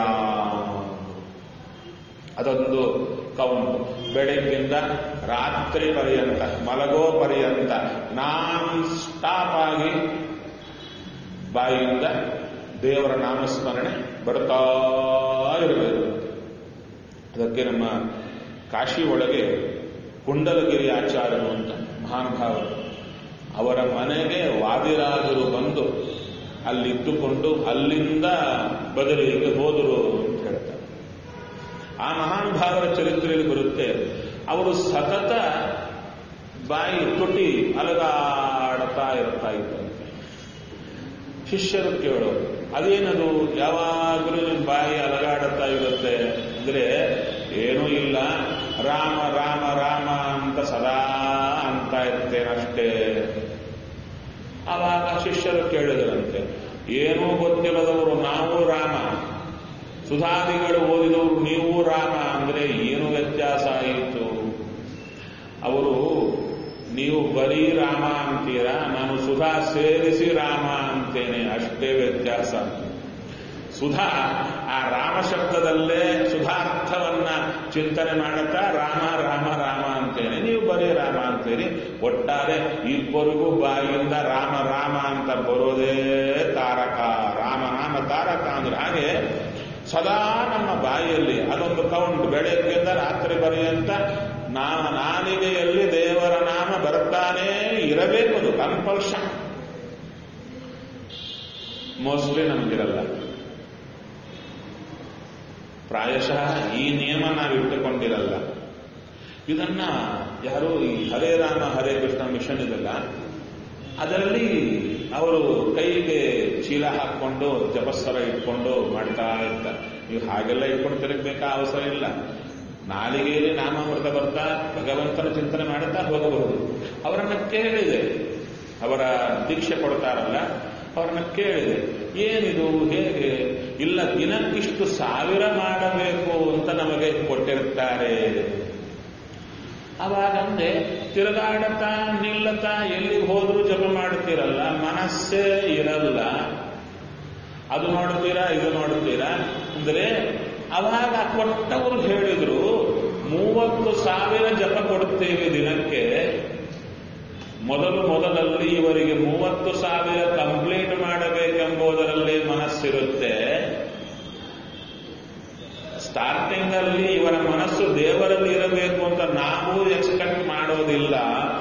ಅದೊಂದು ಕೌಂಟ್ ಬೆಳಗ್ಗಿಂದ ರಾತ್ರಿ ಪರ್ಯಂತ ಮಲಗೋ ಪರ್ಯಂತ ನಾನ್ ಸ್ಟಾಪ್ ಆಗಿ ಬಾಯಿಯಿಂದ ದೇವರ ನಾಮಸ್ಮರಣೆ ಬರ್ತಾ ಇರಬೇಕು ಅದಕ್ಕೆ ನಮ್ಮ ಕಾಶಿ ಒಳಗೆ ಕುಂಡಲಗಿರಿ ಆಚಾರ್ಯರು ಅಂತ ಮಹಾನುಭಾವರು ಅವರ ಮನೆಗೆ ವಾದಿರಾಜರು ಬಂದು ಅಲ್ಲಿದ್ದುಕೊಂಡು ಅಲ್ಲಿಂದ ಬದಲಿಗೆ ಹೋದರು ಅಂತ ಹೇಳ್ತಾರೆ ಆ ಮಹಾನುಭಾವರ ಚರಿತ್ರೆಯಲ್ಲಿ ಬರುತ್ತೆ ಅವರು ಸತತ ಬಾಯಿ ತುಟಿ ಅಲಗಾಡ್ತಾ ಇರ್ತಾ ಇದ್ದಂತೆ ಶಿಷ್ಯರು ಕೇಳೋರು ಅದೇನದು ಯಾವಾಗಲೂ ನಿಮ್ ಬಾಯಿ ಅಲಗಾಡುತ್ತಾ ಇರುತ್ತೆ ಅಂದ್ರೆ ಏನೂ ಇಲ್ಲ ರಾಮ ರಾಮ ರಾಮ ಅಂತ ಸದಾ ಅಂತ ಇರ್ತೇನಷ್ಟೇ ಆವಾಗ ಶಿಷ್ಯರು ಕೇಳಿದರಂತೆ ಏನೂ ಗೊತ್ತಿಲ್ಲದವರು ನಾವು ರಾಮ ಸುಧಾದಿಗಳು ಓದಿದವರು ನೀವು ರಾಮ ಅಂದ್ರೆ ಏನು ವ್ಯತ್ಯಾಸ ಆಯಿತು ಅವರು ನೀವು ಬರೀ ರಾಮ ಅಂತೀರಾ ನಾನು ಸುಧಾ ಸೇರಿಸಿ ರಾಮ ಅಂತೇನೆ ಅಷ್ಟೇ ವ್ಯತ್ಯಾಸ ಸುಧಾ ಆ ರಾಮ ಶಬ್ದದಲ್ಲೇ ಸುಧಾರ್ಥವನ್ನ ಚಿಂತನೆ ಮಾಡುತ್ತಾ ರಾಮ ರಾಮ ರಾಮ ಅಂತೇನೆ ನೀವು ಬರೀ ರಾಮ ಅಂತೀರಿ ಒಟ್ಟಾರೆ ಇಬ್ಬರಿಗೂ ಬಾಯಿಯಿಂದ ರಾಮ ರಾಮ ಅಂತ ಬರೋದೇ ತಾರಕ ರಾಮ ನಾಮ ತಾರಕ ಅಂದ್ರೆ ಹಾಗೆ ಸದಾ ನಮ್ಮ ಬಾಯಿಯಲ್ಲಿ ಅದೊಂದು ಕೌಂಟ್ ಬೆಳಗ್ಗೆಯಿಂದ ರಾತ್ರಿ ಪರ್ಯಂತ ನಾ ನಾಲಿಗೆಯಲ್ಲಿ ದೇವರ ನಾಮ ಬರ್ತಾನೇ ಇರಬೇಕು ಅದು ಕಂಪಲ್ಷನ್ ಮೋಸ್ಟ್ಲಿ ನಮಗಿರಲ್ಲ ಪ್ರಾಯಶಃ ಈ ನಿಯಮ ನಾವು ಇಟ್ಟುಕೊಂಡಿರಲ್ಲ ಇದನ್ನ ಯಾರು ಈ ಹರೇ ರಾಮ ಹರೇ ಕೃಷ್ಣ ಮಿಷನ್ ಇದಲ್ಲ ಅದರಲ್ಲಿ ಅವರು ಕೈಗೆ ಚೀಲ ಹಾಕೊಂಡು ಜಪಸ್ವರ ಇಟ್ಕೊಂಡು ಮಾಡ್ತಾ ಇರ್ತಾರೆ ನೀವು ಹಾಗೆಲ್ಲ ಇಟ್ಕೊಂಡು ತಿರುಗಬೇಕಾ ಅವಸರ ಇಲ್ಲ ನಾಲಿಗೆಯಲ್ಲಿ ನಾಮಾಮೃತ ಬರ್ತಾ ಭಗವಂತನ ಚಿಂತನೆ ಮಾಡುತ್ತಾ ಹೋಗಬಹುದು ಅವರನ್ನ ಕೇಳಿದೆ ಅವರ ದೀಕ್ಷೆ ಕೊಡ್ತಾರಲ್ಲ ಅವ್ರನ್ನ ಕೇಳಿದೆ ಏನಿದು ಹೇಗೆ ಇಲ್ಲ ದಿನಕ್ಕಿಷ್ಟು ಸಾವಿರ ಮಾಡಬೇಕು ಅಂತ ನಮಗೆ ಕೊಟ್ಟಿರ್ತಾರೆ ಅವಾಗಂದೆ ತಿರುಗಾಡತಾ ನಿಲ್ಲತಾ ಎಲ್ಲಿಗೆ ಹೋದ್ರೂ ಜಪ ಮಾಡ್ತೀರಲ್ಲ ಮನಸ್ಸೇ ಇರಲ್ಲ ಅದು ನೋಡ್ತೀರಾ ಇದು ನೋಡ್ತೀರಾ ಅಂದ್ರೆ ಅವಾಗ ಕೊಟ್ಟವರು ಹೇಳಿದ್ರು ಮೂವತ್ತು ಸಾವಿರ ಜಪ ಕೊಡುತ್ತೇವೆ ದಿನಕ್ಕೆ ಮೊದಲು ಮೊದಲಲ್ಲಿ ಇವರಿಗೆ ಮೂವತ್ತು ಸಾವಿರ ಕಂಪ್ಲೀಟ್ ಮಾಡಬೇಕೆಂಬುದರಲ್ಲಿ ಮನಸ್ಸಿರುತ್ತೆ ಸ್ಟಾರ್ಟಿಂಗ್ ಅಲ್ಲಿ ಇವರ ಮನಸ್ಸು ದೇವರಲ್ಲಿ ಇರಬೇಕು ಅಂತ ನಾವು ಎಕ್ಸ್ಪೆಕ್ಟ್ ಮಾಡೋದಿಲ್ಲ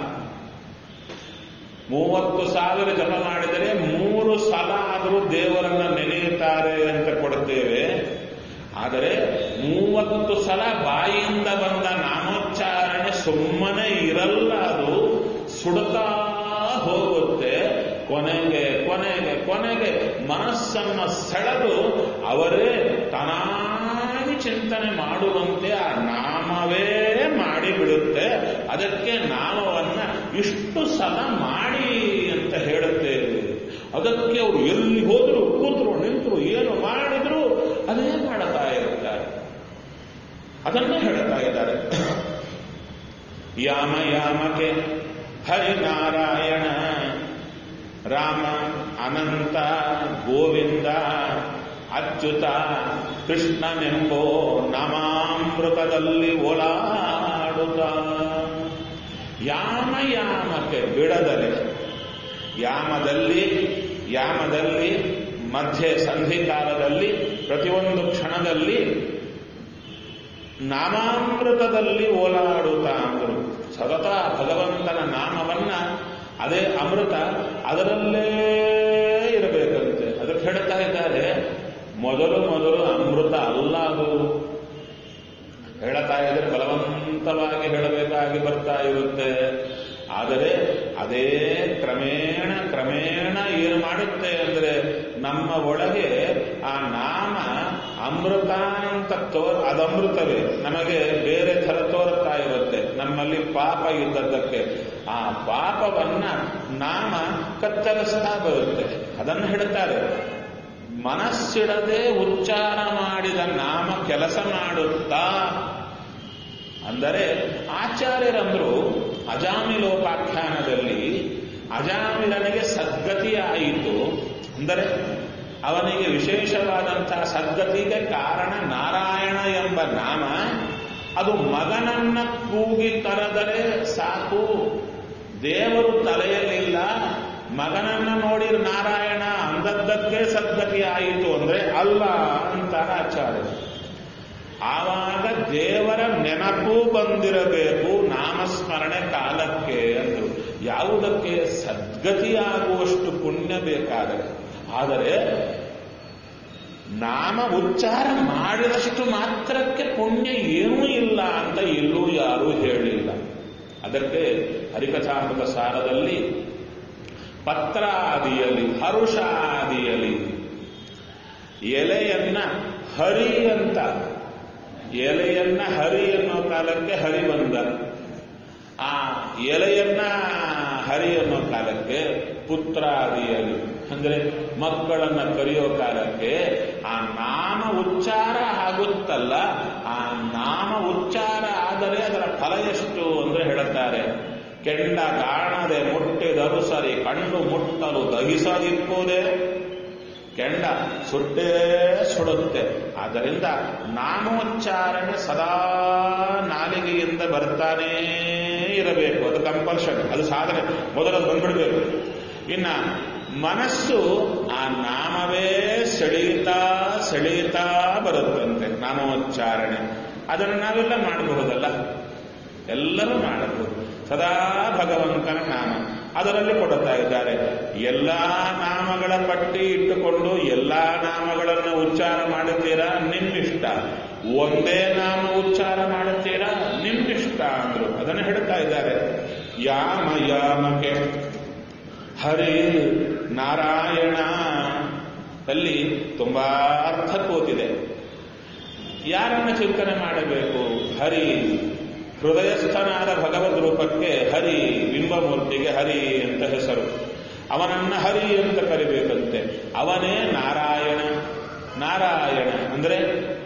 ಮೂವತ್ತು ಸಾವಿರ ಜಪ ಮಾಡಿದರೆ ಮೂರು ಸಲ ಆದರೂ ದೇವರನ್ನ ನೆನೆಯುತ್ತಾರೆ ಅಂತ ಕೊಡುತ್ತೇವೆ ಆದರೆ ಮೂವತ್ತು ಸಲ ಬಾಯಿಯಿಂದ ಬಂದ ನಾಮೋಚ್ಚಾರಣೆ ಸುಮ್ಮನೆ ಇರಲ್ಲ ಅದು ಸುಡುತ್ತಾ ಹೋಗುತ್ತೆ ಕೊನೆಗೆ ಕೊನೆಗೆ ಕೊನೆಗೆ ಮನಸ್ಸನ್ನ ಸೆಳೆದು ಅವರೇ ತನಾಗಿ ಚಿಂತನೆ ಮಾಡುವಂತೆ ಆ ನಾಮವೇ ಮಾಡಿಬಿಡುತ್ತೆ ಅದಕ್ಕೆ ನಾಮವನ್ನ ಇಷ್ಟು ಸಲ ಮಾಡಿ ಅಂತ ಹೇಳುತ್ತೇವೆ ಅದಕ್ಕೆ ಅವರು ಎಲ್ಲಿ ಹೋದ್ರು ಕೂತರು ನಿಂತರು ಏನು ಮಾಡಿದ್ರು ಅದೇ ಮಾಡುತ್ತಾ ಇರುತ್ತಾರೆ ಅದನ್ನೇ ಹೇಳ್ತಾ ಇದ್ದಾರೆ ಯಾಮ ಯಾಮಕ್ಕೆ ಹರಿನಾರಾಯಣ ರಾಮ ಅನಂತ ಗೋವಿಂದ ಅಚ್ಯುತ ಕೃಷ್ಣನೆಂಬೋ ನಮಾಮೃತದಲ್ಲಿ ಓಲಾಡುತ್ತ ಯಾಮ ಯಾಮಕ್ಕೆ ಬಿಡದರೆ ಯಾಮದಲ್ಲಿ ಯಾಮದಲ್ಲಿ ಮಧ್ಯೆ ಸಂಧಿಕಾಲದಲ್ಲಿ ಪ್ರತಿಯೊಂದು ಕ್ಷಣದಲ್ಲಿ ನಾಮಾಮೃತದಲ್ಲಿ ಓಲಾಡುತ್ತ ಅಂದರು ಸತತ ಭಗವಂತನ ನಾಮವನ್ನ ಅದೇ ಅಮೃತ ಅದರಲ್ಲೇ ಇರಬೇಕಂತೆ ಅದಕ್ಕೆ ಹೇಳ್ತಾ ಇದ್ದಾರೆ ಮೊದಲು ಮೊದಲು ಅಮೃತ ಅಲ್ಲ ಅದು ಹೇಳ್ತಾ ಇದ್ರೆ ಬಲವಂತವಾಗಿ ಹೇಳಬೇಕಾಗಿ ಬರ್ತಾ ಇರುತ್ತೆ ಆದರೆ ಅದೇ ಕ್ರಮೇಣ ಕ್ರಮೇಣ ಏನು ಮಾಡುತ್ತೆ ಅಂದ್ರೆ ನಮ್ಮ ಒಳಗೆ ಆ ನಾಮ ಅಮೃತ ಅಂತ ತೋರ್ ಅದಮೃತವೇ ನಮಗೆ ಬೇರೆ ಥರ ತೋರುತ್ತಾ ಇರುತ್ತೆ ನಮ್ಮಲ್ಲಿ ಪಾಪ ಇದ್ದದ್ದಕ್ಕೆ ಆ ಪಾಪವನ್ನ ನಾಮ ಕತ್ತರಿಸ್ತಾ ಬರುತ್ತೆ ಅದನ್ನು ಹೇಳ್ತಾರೆ ಮನಸ್ಸಿಡದೆ ಉಚ್ಚಾರ ಮಾಡಿದ ನಾಮ ಕೆಲಸ ಮಾಡುತ್ತಾ ಅಂದರೆ ಆಚಾರ್ಯರಂದ್ರು ಅಜಾಮಿಲೋಪಾಖ್ಯಾನದಲ್ಲಿ ಅಜಾಮಿಲನಿಗೆ ಸದ್ಗತಿ ಆಯಿತು ಅಂದರೆ ಅವನಿಗೆ ವಿಶೇಷವಾದಂತಹ ಸದ್ಗತಿಗೆ ಕಾರಣ ನಾರಾಯಣ ಎಂಬ ನಾಮ ಅದು ಮಗನನ್ನ ಕೂಗಿ ಕರೆದರೆ ಸಾಕು ದೇವರು ತಲೆಯಲ್ಲಿಲ್ಲ ಮಗನನ್ನ ನೋಡಿ ನಾರಾಯಣ ಅಂದದ್ದಕ್ಕೆ ಸದ್ಗತಿ ಆಯಿತು ಅಂದ್ರೆ ಅಲ್ಲ ಅಂತಾರೆ ಆಚಾರ್ಯ ಆವಾಗ ದೇವರ ನೆನಪು ಬಂದಿರಬೇಕು ನಾಮಸ್ಮರಣೆ ಕಾಲಕ್ಕೆ ಅಂದರು ಯಾವುದಕ್ಕೆ ಸದ್ಗತಿಯಾಗುವಷ್ಟು ಪುಣ್ಯ ಬೇಕಾದರೆ ಆದರೆ ನಾಮ ಉಚ್ಚಾರ ಮಾಡಿದಷ್ಟು ಮಾತ್ರಕ್ಕೆ ಪುಣ್ಯ ಏನೂ ಇಲ್ಲ ಅಂತ ಎಲ್ಲೂ ಯಾರೂ ಹೇಳಿಲ್ಲ ಅದಕ್ಕೆ ಹರಿಕಥಾಮೃತ ಸಾರದಲ್ಲಿ ಪತ್ರಾದಿಯಲ್ಲಿ ಹರುಷಾದಿಯಲ್ಲಿ ಎಲೆಯನ್ನ ಹರಿ ಅಂತ ಎಲೆಯನ್ನ ಹರಿ ಅನ್ನೋ ಕಾಲಕ್ಕೆ ಹರಿ ಬಂದ ಆ ಎಲೆಯನ್ನ ಹರಿ ಅನ್ನೋ ಕಾಲಕ್ಕೆ ಪುತ್ರಾದಿಯಲ್ಲಿ ಅಂದ್ರೆ ಮಕ್ಕಳನ್ನ ಕರೆಯೋ ಕಾಲಕ್ಕೆ ಆ ನಾಮ ಉಚ್ಚಾರ ಆಗುತ್ತಲ್ಲ ಆ ನಾಮ ಉಚ್ಚಾರ ಆದರೆ ಅದರ ಫಲ ಎಷ್ಟು ಅಂದ್ರೆ ಹೇಳುತ್ತಾರೆ ಕೆಂಡ ಕಾಣದೆ ಮುಟ್ಟಿದರು ಸರಿ ಕಂಡು ಮುಟ್ಟಲು ದಹಿಸದಿಪ್ಪುವುದೇ ಕೆಂಡ ಸುಟ್ಟೇ ಸುಡುತ್ತೆ ಆದ್ದರಿಂದ ನಾಮೋಚ್ಚಾರಣೆ ಸದಾ ನಾಲಿಗೆಯಿಂದ ಬರ್ತಾನೇ ಇರಬೇಕು ಅದು ಕಂಪಲ್ಷನ್ ಅದು ಸಾಧನೆ ಮೊದಲು ಬಂದ್ಬಿಡ್ಬೇಕು ಇನ್ನ ಮನಸ್ಸು ಆ ನಾಮವೇ ಸೆಳೆಯುತ್ತಾ ಸೆಳೆಯುತ್ತಾ ಬರುತ್ತಂತೆ ನಾಮೋಚ್ಚಾರಣೆ ಅದನ್ನು ನಾವೆಲ್ಲ ಮಾಡಬಹುದಲ್ಲ ಎಲ್ಲರೂ ಮಾಡಬಹುದು ಸದಾ ಭಗವಂತನ ನಾಮ ಅದರಲ್ಲಿ ಕೊಡುತ್ತಾ ಇದ್ದಾರೆ ಎಲ್ಲಾ ನಾಮಗಳ ಪಟ್ಟಿ ಇಟ್ಟುಕೊಂಡು ಎಲ್ಲಾ ನಾಮಗಳನ್ನು ಉಚ್ಚಾರ ಮಾಡುತ್ತೀರಾ ನಿಮ್ಮಿಷ್ಟ ಒಂದೇ ನಾಮ ಉಚ್ಚಾರ ಮಾಡುತ್ತೀರಾ ನಿಮ್ಮಿಷ್ಟ ಅಂದ್ರು ಅದನ್ನು ಹೇಳ್ತಾ ಇದ್ದಾರೆ ಯಾಮ ಯಾಮಕೆ ಹರಿ ನಾರಾಯಣ ಅಲ್ಲಿ ತುಂಬಾ ಅರ್ಥ ಕೂತಿದೆ ಯಾರನ್ನ ಚಿಂತನೆ ಮಾಡಬೇಕು ಹರಿ ಹೃದಯಸ್ಥನಾದ ಭಗವದ್ ರೂಪಕ್ಕೆ ಹರಿ ಬಿಂಬಮೂರ್ತಿಗೆ ಹರಿ ಅಂತ ಹೆಸರು ಅವನನ್ನ ಹರಿ ಅಂತ ಕರಿಬೇಕಂತೆ ಅವನೇ ನಾರಾಯಣ ನಾರಾಯಣ ಅಂದ್ರೆ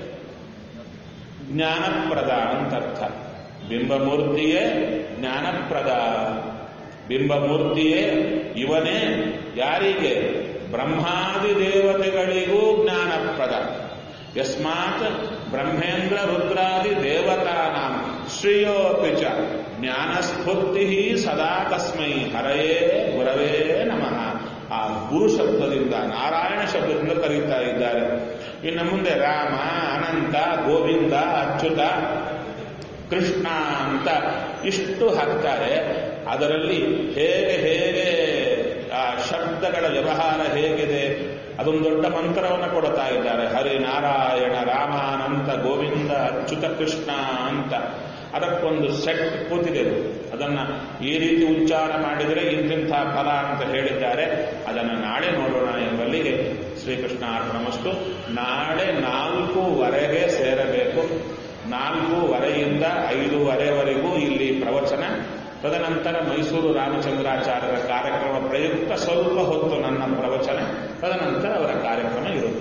ಜ್ಞಾನಪ್ರದ ಅಂತರ್ಥ ಬಿಂಬಮೂರ್ತಿಯೇ ಜ್ಞಾನಪ್ರದ ಬಿಂಬಮೂರ್ತಿಯೇ ಇವನೇ ಯಾರಿಗೆ ಬ್ರಹ್ಮಾದಿ ದೇವತೆಗಳಿಗೂ ಜ್ಞಾನಪ್ರದ ಯಸ್ಮಾತ್ ಬ್ರಹ್ಮೇಂದ್ರ ರುದ್ರಾದಿ ದೇವತಾನಾಂ ಶ್ರೇಯೋಪಿ ಚ ಜ್ಞಾನಸ್ಫೂರ್ತಿ ಸದಾ ತಸ್ಮೈ ಹರಯೇ ಗುರವೇ ನಮಃ ಆ ಗುರು ಶಬ್ದದಿಂದ ನಾರಾಯಣ ಶಬ್ದದಿಂದ ಕರೀತಾ ಇದ್ದಾರೆ ಇನ್ನು ಮುಂದೆ ರಾಮ ಅನಂತ ಗೋವಿಂದ ಅಚ್ಯುತ ಕೃಷ್ಣ ಅಂತ ಇಷ್ಟು ಹಾಕ್ತಾರೆ ಅದರಲ್ಲಿ ಹೇಗೆ ಹೇಗೆ ಆ ಶಬ್ದಗಳ ವ್ಯವಹಾರ ಹೇಗಿದೆ ಅದೊಂದು ದೊಡ್ಡ ಮಂತ್ರವನ್ನು ಕೊಡ್ತಾ ಇದ್ದಾರೆ ಹರಿ ನಾರಾಯಣ ರಾಮಾನಂತ ಗೋವಿಂದ ಅಚ್ಯುತ ಕೃಷ್ಣ ಅಂತ ಅದಕ್ಕೊಂದು ಸೆಟ್ ಕೂತಿದೆ ಅದನ್ನ ಈ ರೀತಿ ಉಚ್ಚಾರ ಮಾಡಿದರೆ ಇಂತಿಂಥ ಫಲ ಅಂತ ಹೇಳಿದ್ದಾರೆ ಅದನ್ನು ನಾಳೆ ನೋಡೋಣ ಎಂಬಲ್ಲಿಗೆ ಶ್ರೀಕೃಷ್ಣ ಅರ್ಪಣಮಸ್ತು ನಾಳೆ ನಾಲ್ಕೂವರೆಗೆ ಸೇರಬೇಕು ನಾಲ್ಕೂವರೆಯಿಂದ ಐದೂವರೆವರೆಗೂ ಇಲ್ಲಿ ಪ್ರವಚನ ತದನಂತರ ಮೈಸೂರು ರಾಮಚಂದ್ರಾಚಾರ್ಯರ ಕಾರ್ಯಕ್ರಮ ಪ್ರಯುಕ್ತ ಸ್ವಲ್ಪ ಹೊತ್ತು ನನ್ನ ಪ್ರವಚನ ತದನಂತರ ಅವರ ಕಾರ್ಯಕ್ರಮ ಇರುತ್ತೆ